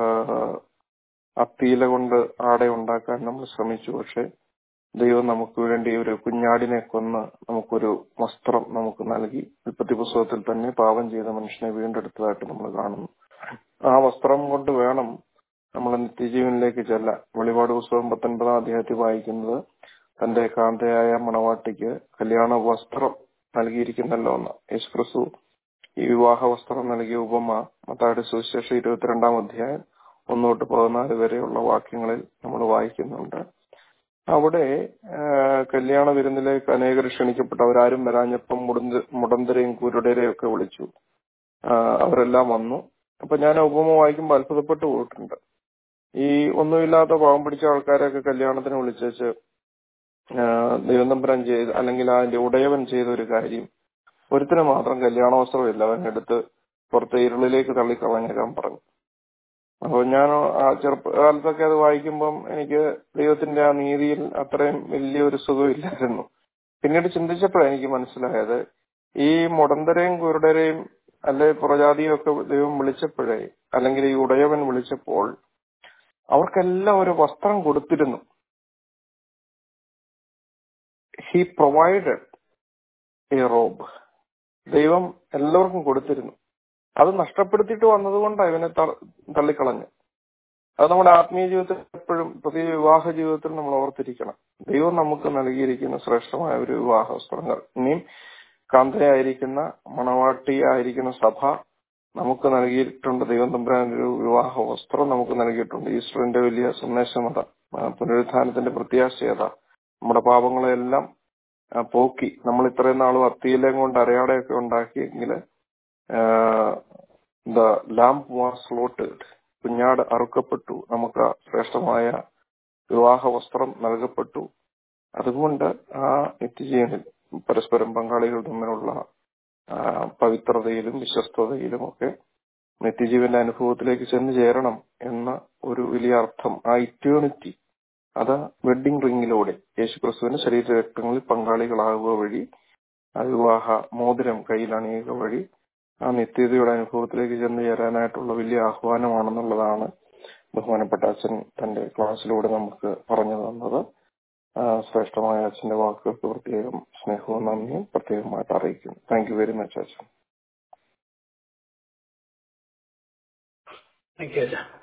അത്തീല കൊണ്ട് ആടെ ഉണ്ടാക്കാൻ നമ്മൾ ശ്രമിച്ചു പക്ഷെ ദൈവം നമുക്ക് വേണ്ടി ഒരു കുഞ്ഞാടിനെ കൊന്ന് നമുക്കൊരു വസ്ത്രം നമുക്ക് നൽകി ഉൽപ്പത്തി പുസ്തകത്തിൽ തന്നെ പാപം ചെയ്ത മനുഷ്യനെ വീണ്ടെടുത്തതായിട്ട് നമ്മൾ കാണുന്നു ആ വസ്ത്രം കൊണ്ട് വേണം നമ്മൾ നിത്യജീവനിലേക്ക് ചെല്ലാൻ വെളിപാട് പുസ്തകം പത്തൊൻപതാം അധ്യായത്തിൽ വായിക്കുന്നത് തന്റെ കാന്തയായ മണവാട്ടിക്ക് കല്യാണ വസ്ത്രം നൽകിയിരിക്കുന്നല്ലോ എന്ന് യേശുക്രിസ്തു ഈ വിവാഹ വസ്ത്രം നൽകിയ ഉപമ മത്തായുടെ സുവിശേഷം ഇരുപത്തിരണ്ടാം അധ്യായം ഒന്ന് തൊട്ട് പതിനാല് വരെയുള്ള വാക്യങ്ങളിൽ നമ്മൾ വായിക്കുന്നുണ്ട് അവിടെ ആ, കല്യാണ വിരുന്നിലേക്ക് അനേകർ ക്ഷണിക്കപ്പെട്ടു അവരാരും വരാഞ്ഞപ്പം മുടന്ത മുടന്തരെയും കുരുടരെയും ഒക്കെ വിളിച്ചു ആ, അവരെല്ലാം വന്നു അപ്പൊ ഞാൻ ആ ഉപമ വായിക്കുമ്പോൾ അത്ഭുതപ്പെട്ടു പോയിട്ടുണ്ട് ഈ ഒന്നുമില്ലാത്ത പാവം പിടിച്ച ആൾക്കാരെയൊക്കെ കല്യാണത്തിന് വിളിച്ചേച്ച് ആ, ദൈവം തമ്പുരാൻ ചെയ്ത് അല്ലെങ്കിൽ അതിന്റെ ഉടയവൻ ചെയ്ത ഒരു കാര്യം ഒരുത്തിന് മാത്രം കല്യാണ വസ്ത്രമില്ല അവൻ എടുത്ത് പുറത്തെ ഇരുളിലേക്ക് തള്ളിക്കളഞ്ഞേക്കാൻ പറഞ്ഞു അപ്പോൾ ഞാൻ ആ ചെറുപ്പകാലത്തൊക്കെ അത് വായിക്കുമ്പം എനിക്ക് ദൈവത്തിന്റെ ആ നീതിയിൽ അത്രയും വലിയൊരു സുഖമില്ലായിരുന്നു പിന്നീട് ചിന്തിച്ചപ്പോഴാണ് എനിക്ക് മനസ്സിലായത് ഈ മുടന്തരെയും കുരുടരെയും അല്ലെ പുറജാതിയും ഒക്കെ ദൈവം വിളിച്ചപ്പോഴേ അല്ലെങ്കിൽ ഈ ഉടയവൻ വിളിച്ചപ്പോൾ അവർക്കെല്ലാം ഒരു വസ്ത്രം കൊടുത്തിരുന്നു ഹി പ്രൊവൈഡഡ് എ റോബ് ദൈവം എല്ലാവർക്കും കൊടുത്തിരുന്നു അത് നഷ്ടപ്പെടുത്തിയിട്ട് വന്നതുകൊണ്ടാണ് ഇവനെ ത- തള്ളിക്കളഞ്ഞു അത് നമ്മുടെ ആത്മീയ ജീവിതത്തിൽ എപ്പോഴും പ്രതി വിവാഹ ജീവിതത്തിൽ നമ്മൾ ഓർത്തിരിക്കണം ദൈവം നമുക്ക് നൽകിയിരിക്കുന്ന ശ്രേഷ്ഠമായ ഒരു വിവാഹ വസ്ത്രങ്ങൾ ഇനിയും കാന്തയായിരിക്കുന്ന മണവാട്ടിയായിരിക്കുന്ന സഭ നമുക്ക് നൽകിയിട്ടുണ്ട് ദൈവം തമ്പുരാൻ ഒരു വിവാഹ വസ്ത്രം നമുക്ക് നൽകിയിട്ടുണ്ട് ഈസ്റ്ററിന്റെ വലിയ സന്ദേശമത പുനരുത്ഥാനത്തിന്റെ പ്രത്യാശയത നമ്മുടെ പാപങ്ങളെല്ലാം ആ, പോക്കി നമ്മൾ ഇത്രയും നാളും അത്തിയിലേം കൊണ്ട് അരയാടയൊക്കെ ഉണ്ടാക്കിയെങ്കിൽ ദ ലാംപ് വാർ സ്ലോട്ടേഡ് കുഞ്ഞാട് അറുക്കപ്പെട്ടു നമുക്ക് ശ്രേഷ്ഠമായ വിവാഹ വസ്ത്രം നൽകപ്പെട്ടു അതുകൊണ്ട് ആ നിത്യജീവനിൽ പരസ്പരം പങ്കാളികൾ തമ്മിലുള്ള ആ, പവിത്രതയിലും വിശ്വസ്തതയിലും ഒക്കെ നിത്യജീവന്റെ അനുഭവത്തിലേക്ക് ചെന്ന് ചേരണം എന്ന ഒരു വലിയ അർത്ഥം ആ ഇറ്റേണിറ്റി അത് വെഡിങ് റിങ്ങിലൂടെ യേശുക്രിസ്തുവിന്റെ ശരീരരക്തങ്ങളിൽ പങ്കാളികളാകുക വഴി ആ വിവാഹ മോതിരം കയ്യിൽ അണിയുക വഴി ആ നിത്യതയുടെ അനുഭവത്തിലേക്ക് ചെന്ന് ചേരാനായിട്ടുള്ള വലിയ ആഹ്വാനമാണെന്നുള്ളതാണ് ബഹുമാനപ്പെട്ട അച്ഛൻ തന്റെ ക്ലാസ്സിലൂടെ നമുക്ക് പറഞ്ഞു തന്നത് ആ, ശ്രേഷ്ഠമായ അച്ഛന്റെ വാക്കുകൾക്ക് പ്രത്യേകം സ്നേഹവും നന്ദിയും പ്രത്യേകമായിട്ട് അറിയിക്കുന്നു താങ്ക് യു വെരി മച്ച് അച്ഛൻ
താങ്ക് യു അച്ഛാ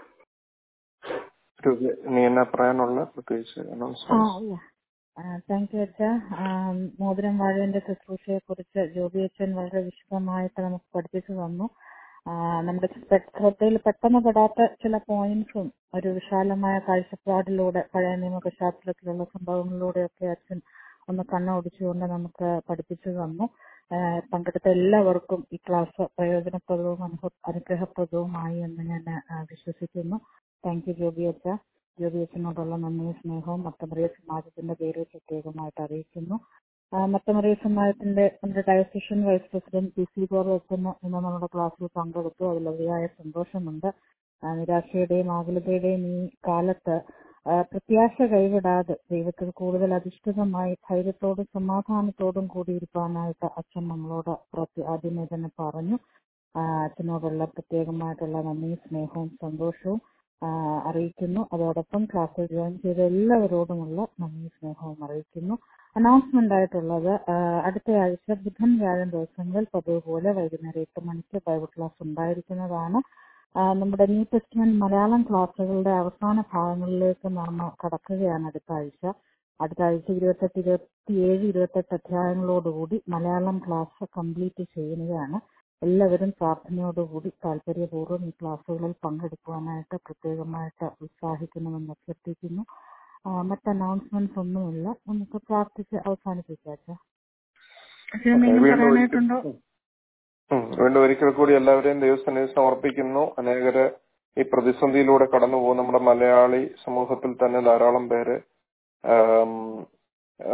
രൂപ, നീ എന്നാ പറയാനുള്ള പ്രത്യേകിച്ച്
ആ
അനൗൺസ്മെന്റ്
താങ്ക് യു അച്ഛ മോതിരം വാഴേന്റെ ശുശ്രൂഷയെ കുറിച്ച് ജോബി അച്ഛൻ വളരെ വിശദമായിട്ട് നമുക്ക് പഠിപ്പിച്ചു തന്നു ആ, നമ്മുടെ ശ്ര- ശ്രദ്ധയിൽ പെട്ടെന്ന് പെടാത്ത ചില പോയിന്റ്സും ഒരു വിശാലമായ കാഴ്ചപ്പാടിലൂടെ പഴയ നിയമ പശ്ചാത്തലത്തിലുള്ള സംഭവങ്ങളിലൂടെയൊക്കെ അച്ഛൻ ഒന്ന് കണ്ണോടിച്ചുകൊണ്ട് നമുക്ക് പഠിപ്പിച്ചു തന്നു ആ, പങ്കെടുത്ത എല്ലാവർക്കും ഈ ക്ലാസ് പ്രയോജനപ്രദവും അനുഭവ അനുഗ്രഹപ്രദവുമായി എന്ന് ഞാൻ ആ, വിശ്വസിക്കുന്നു താങ്ക് യു ജോബി അച്ഛ ജോബി അച്ഛനോടുള്ള നന്ദിയും സ്നേഹവും മത്തമറിയ സമാജത്തിന്റെ പേരിൽ പ്രത്യേകമായിട്ട് അറിയിക്കുന്നു ആ, മത്തമറിയ സമാജത്തിന്റെ നമ്മുടെ diocesan vice president P C ഗോർ അച്ഛന് ഇന്ന് നമ്മുടെ ക്ലാസ്സിൽ പങ്കെടുത്തു അതിൽ അതിയായ സന്തോഷമുണ്ട് ആ, നിരാശയുടെയും ആകുലതയുടെയും ഈ കാലത്ത് ആ, പ്രത്യാശ കൈവിടാതെ ദൈവത്തിൽ കൂടുതൽ അധിഷ്ഠിതമായി ധൈര്യത്തോടും സമാധാനത്തോടും കൂടി ഇരിക്കാനായിട്ട് അച്ഛൻ നമ്മളോട് പ്രത്യ- ആദ്യമേ തന്നെ പറഞ്ഞു ആ, അച്ഛനോടുള്ള പ്രത്യേകമായിട്ടുള്ള നന്ദിയും സ്നേഹവും സന്തോഷവും ആ, അറിയിക്കുന്നു അതോടൊപ്പം ക്ലാസ്സിൽ ജോയിൻ ചെയ്ത എല്ലാവരോടുമുള്ള നന്ദി സ്നേഹവും അറിയിക്കുന്നു അനൗൺസ്മെന്റ് ആയിട്ടുള്ളത് ആ, അടുത്ത ആഴ്ച ബുധൻ വ്യാഴം ദിവസങ്ങളിൽ പതിവ് പോലെ വൈകുന്നേരം എട്ട് മണിക്ക് ബൈബിൾ ക്ലാസ് ഉണ്ടായിരിക്കുന്നതാണ് ആ, നമ്മുടെ ന്യൂ ടെസ്റ്റ്മെന്റ് മലയാളം ക്ലാസ്സുകളുടെ അവസാന ഭാഗങ്ങളിലേക്ക് നാം കടക്കുകയാണ് അടുത്ത ആഴ്ച അടുത്ത ആഴ്ച ഇരുപത്തെട്ട് ഇരുപത്തിയേഴ് ഇരുപത്തെട്ട് അധ്യായങ്ങളോടുകൂടി മലയാളം ക്ലാസ് കംപ്ലീറ്റ് ചെയ്യുന്നതാണ് എല്ലാവരും പ്രാർത്ഥനയോടുകൂടി താല്പര്യപൂർവ്വം ഈ ക്ലാസ്സുകളിൽ പങ്കെടുക്കുവാനായിട്ട് പ്രത്യേകമായിട്ട് ഉത്സാഹിക്കണമെന്ന് അഭ്യർത്ഥിക്കുന്നു ആ, മറ്റ് അനൗൺസ്മെന്റ്സ് ഒന്നുമില്ല നമുക്ക് പ്രാർത്ഥിച്ച് അവസാനിപ്പിക്കാം അച്ഛാ. അച്ഛന് എന്തെങ്കിലും
വീണ്ടും ഒരിക്കൽ-
പറയാനായിട്ടുണ്ടോ
ഉം. വീണ്ടും ഒരിക്കൽ കൂടി എല്ലാവരെയും ദൈവസന്നിധി സമർപ്പിക്കുന്നു അനേകര് ഈ പ്രതിസന്ധിയിലൂടെ കടന്നു പോകുന്ന നമ്മുടെ മലയാളി സമൂഹത്തിൽ തന്നെ ധാരാളം പേര് ആം, ആ,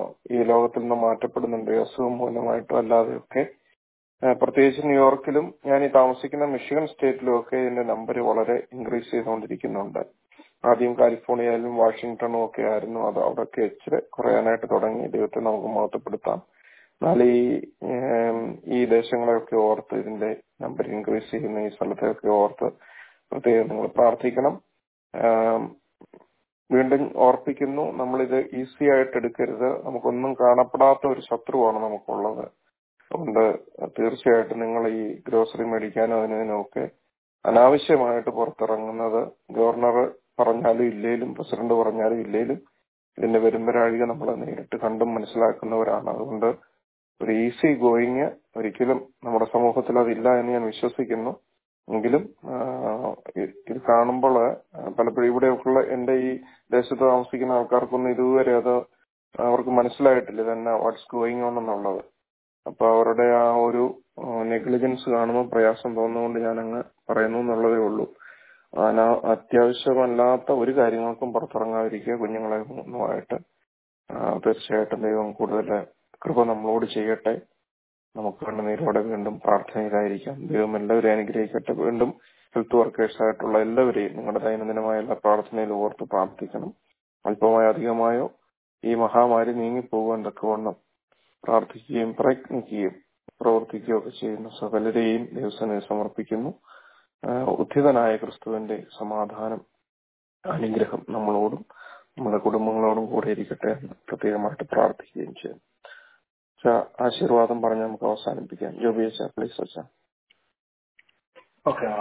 ഈ ലോകത്തിൽ നിന്ന് മാറ്റപ്പെടുന്നുണ്ട് ഈ അസുഖം മൂലമായിട്ടോ അല്ലാതെയൊക്കെ ആ, പ്രത്യേകിച്ച് ന്യൂയോർക്കിലും ഞാൻ ഈ താമസിക്കുന്ന മിഷിഗൺ സ്റ്റേറ്റിലും ഒക്കെ ഇതിന്റെ നമ്പർ വളരെ ഇൻക്രീസ് ചെയ്തുകൊണ്ടിരിക്കുന്നുണ്ട് ആദ്യം കാലിഫോർണിയയിലും വാഷിങ്ടണും ഒക്കെ ആയിരുന്നു അത് അവിടെയൊക്കെ ഇച്ചിരി കുറയാനായിട്ട് തുടങ്ങി ദൈവത്തെ നമുക്ക് മഹത്വപ്പെടുത്താം എന്നാൽ ഈ ഏം, ഈ ദേശങ്ങളെയൊക്കെ ഓർത്ത് ഇതിന്റെ നമ്പർ ഇൻക്രീസ് ചെയ്യുന്ന ഈ സ്ഥലത്തെയൊക്കെ ഓർത്ത് പ്രത്യേകം നിങ്ങൾ പ്രാർത്ഥിക്കണം ആം, വീണ്ടും ഓർപ്പിക്കുന്നു നമ്മളിത് ഈസി ആയിട്ട് എടുക്കരുത് നമുക്കൊന്നും കാണപ്പെടാത്ത ഒരു ശത്രുവാണ് നമുക്കുള്ളത് അതുകൊണ്ട് തീർച്ചയായിട്ടും നിങ്ങൾ ഈ ഗ്രോസറി മേടിക്കാനും അതിനൊക്കെ അനാവശ്യമായിട്ട് പുറത്തിറങ്ങുന്നത് ഗവർണർ പറഞ്ഞാലും ഇല്ലേലും പ്രസിഡന്റ് പറഞ്ഞാലും ഇല്ലേലും ഇതിന്റെ വരുമ്പരാഴിക നമ്മൾ നേരിട്ട് കണ്ടും മനസ്സിലാക്കുന്നവരാണ് അതുകൊണ്ട് ഒരു ഈസി ഗോയിങ് ഒരിക്കലും നമ്മുടെ സമൂഹത്തിൽ അതില്ല എന്ന് ഞാൻ വിശ്വസിക്കുന്നു എങ്കിലും ആ, ഇ- ഇത് കാണുമ്പോൾ പലപ്പോഴും ഇവിടെയൊക്കെയുള്ള എന്റെ ഈ ദേശത്ത് താമസിക്കുന്ന ആൾക്കാർക്കൊന്നും ഇതുവരെ അത് അവർക്ക് മനസ്സിലായിട്ടില്ല ഇതെന്നാ വാട്ട്സ് ഗോയിങ് ഓൺ എന്നുള്ളത് അപ്പൊ അവരുടെ ആ ഒരു നെഗ്ലിജൻസ് കാണുമ്പോൾ പ്രയാസം തോന്നുന്നതുകൊണ്ട് ഞാൻ അങ്ങ് പറയുന്നു എന്നുള്ളതേ ഉള്ളൂ അനാ അത്യാവശ്യമല്ലാത്ത ഒരു കാര്യങ്ങൾക്കും പുറത്തിറങ്ങാതിരിക്കുക കുഞ്ഞുങ്ങളെ ഒന്നുമായിട്ട് ആ, തീർച്ചയായിട്ടും ദൈവം കൂടുതൽ കൃപ നമ്മളോട് ചെയ്യട്ടെ നമുക്ക് കണ്ണുനീരോടെ വീണ്ടും പ്രാർത്ഥനയിലായിരിക്കാം ദൈവം എല്ലാവരെയും അനുഗ്രഹിക്കട്ടെ വീണ്ടും ഹെൽത്ത് വർക്കേഴ്സ് ആയിട്ടുള്ള എല്ലാവരെയും നിങ്ങളുടെ ദൈനംദിനമായ എല്ലാ പ്രാർത്ഥനയിൽ ഓർത്ത് പ്രാർത്ഥിക്കണം അല്പമായോ അധികമായോ ഈ മഹാമാരി നീങ്ങിപ്പോകുവാൻ തക്കവണ്ണം പ്രാർത്ഥിക്കുകയും പ്രയത്നിക്കുകയും പ്രവർത്തിക്കുകയും ഒക്കെ ചെയ്യുന്ന സകലരെയും ദൈവസനെ സമർപ്പിക്കുന്നു ആ, ഉദ്ധിതനായ ക്രിസ്തുവിന്റെ സമാധാനം അനുഗ്രഹം നമ്മളോടും നമ്മുടെ കുടുംബങ്ങളോടും കൂടെ ഇരിക്കട്ടെ എന്ന് പ്രത്യേകമായിട്ട് പ്രാർത്ഥിക്കുകയും ചെയ്യും അച്ഛാ, ആശീർവാദം പറഞ്ഞ് നമുക്ക് അവസാനിപ്പിക്കാം ജോബി അച്ഛാ പ്ലീസ് അച്ഛാ
ഓക്കെ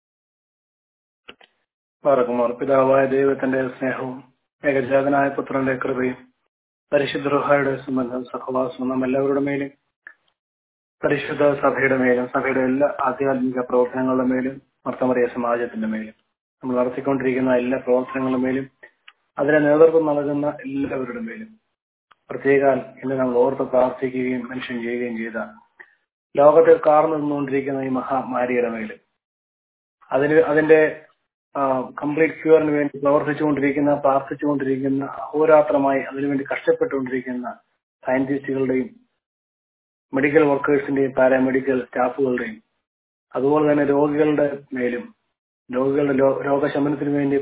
പാറക്കുമാർ പിതാവായ ദൈവത്തിന്റെ സ്നേഹവും ഏകജാതനായ പുത്രന്റെ കൃപയും പരിശുദ്ധ റുഹായുടെ സംബന്ധം സഹവാസവും നാം എല്ലാവരുടെ മേലും പരിശുദ്ധ സഭയുടെ മേലും സഭയുടെ എല്ലാ ആധ്യാത്മിക പ്രവർത്തനങ്ങളുടെ മേലും മർത്തമറിയ സമാജത്തിന്റെ മേലും നമ്മൾ നടത്തിക്കൊണ്ടിരിക്കുന്ന എല്ലാ പ്രവർത്തനങ്ങളുടെ മേലും അതിന് നേതൃത്വം നൽകുന്ന എല്ലാവരുടെ മേലും പ്രത്യേകാൽ ഇന്ന് നമ്മൾ ഓർത്ത് പ്രാർത്ഥിക്കുകയും മനുഷ്യൻ ചെയ്യുകയും ചെയ്ത ലോകത്തിൽ കാർന്നു നിന്നുകൊണ്ടിരിക്കുന്ന ഈ മഹാമാരിയുടെ മേലും അതിന് അതിന്റെ കംപ്ലീറ്റ് ക്യൂറിന് വേണ്ടി പ്രവർത്തിച്ചുകൊണ്ടിരിക്കുന്ന പ്രാർത്ഥിച്ചുകൊണ്ടിരിക്കുന്ന അഹോരാത്രമായി അതിനുവേണ്ടി കഷ്ടപ്പെട്ടുകൊണ്ടിരിക്കുന്ന സയന്റിസ്റ്റുകളുടെയും മെഡിക്കൽ വർക്കേഴ്സിന്റെയും പാരാമെഡിക്കൽ സ്റ്റാഫുകളുടെയും അതുപോലെ തന്നെ രോഗികളുടെ മേലും രോഗികളുടെ ലോ- രോഗശമനത്തിന് വേണ്ടി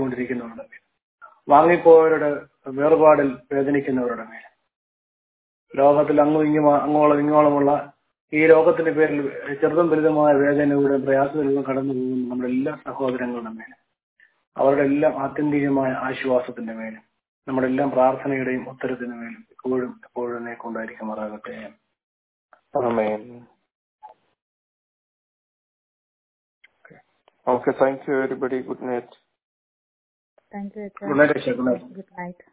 പ്രാർത്ഥിച്ചുകൊണ്ടിരിക്കുന്നവരുടെ മേൽ വാങ്ങിപ്പോയവരുടെ വേർപാടിൽ വേദനിക്കുന്നവരുടെ മേൽ ലോകത്തിൽ അങ്ങും ഇങ്ങും അങ്ങോളം ഇങ്ങോളമുള്ള ഈ രോഗത്തിന്റെ പേരിൽ ചെറുതും വലുതുമായ വേദനയുടെ പ്രയാസങ്ങളിലും കടന്നു പോകുന്ന നമ്മുടെ എല്ലാ സഹോദരങ്ങളുടെ മേലും അവരുടെ എല്ലാം ആത്യന്തികമായ ആശ്വാസത്തിന്റെ മേലും നമ്മുടെ എല്ലാം പ്രാർത്ഥനയുടെയും ഉത്തരത്തിന് മേലും എപ്പോഴും എപ്പോഴും എന്നെ കൊണ്ടായിരിക്കുമാറാകട്ടെ
ആമേൻ okay thank you everybody good night
thank you
good night good night
good night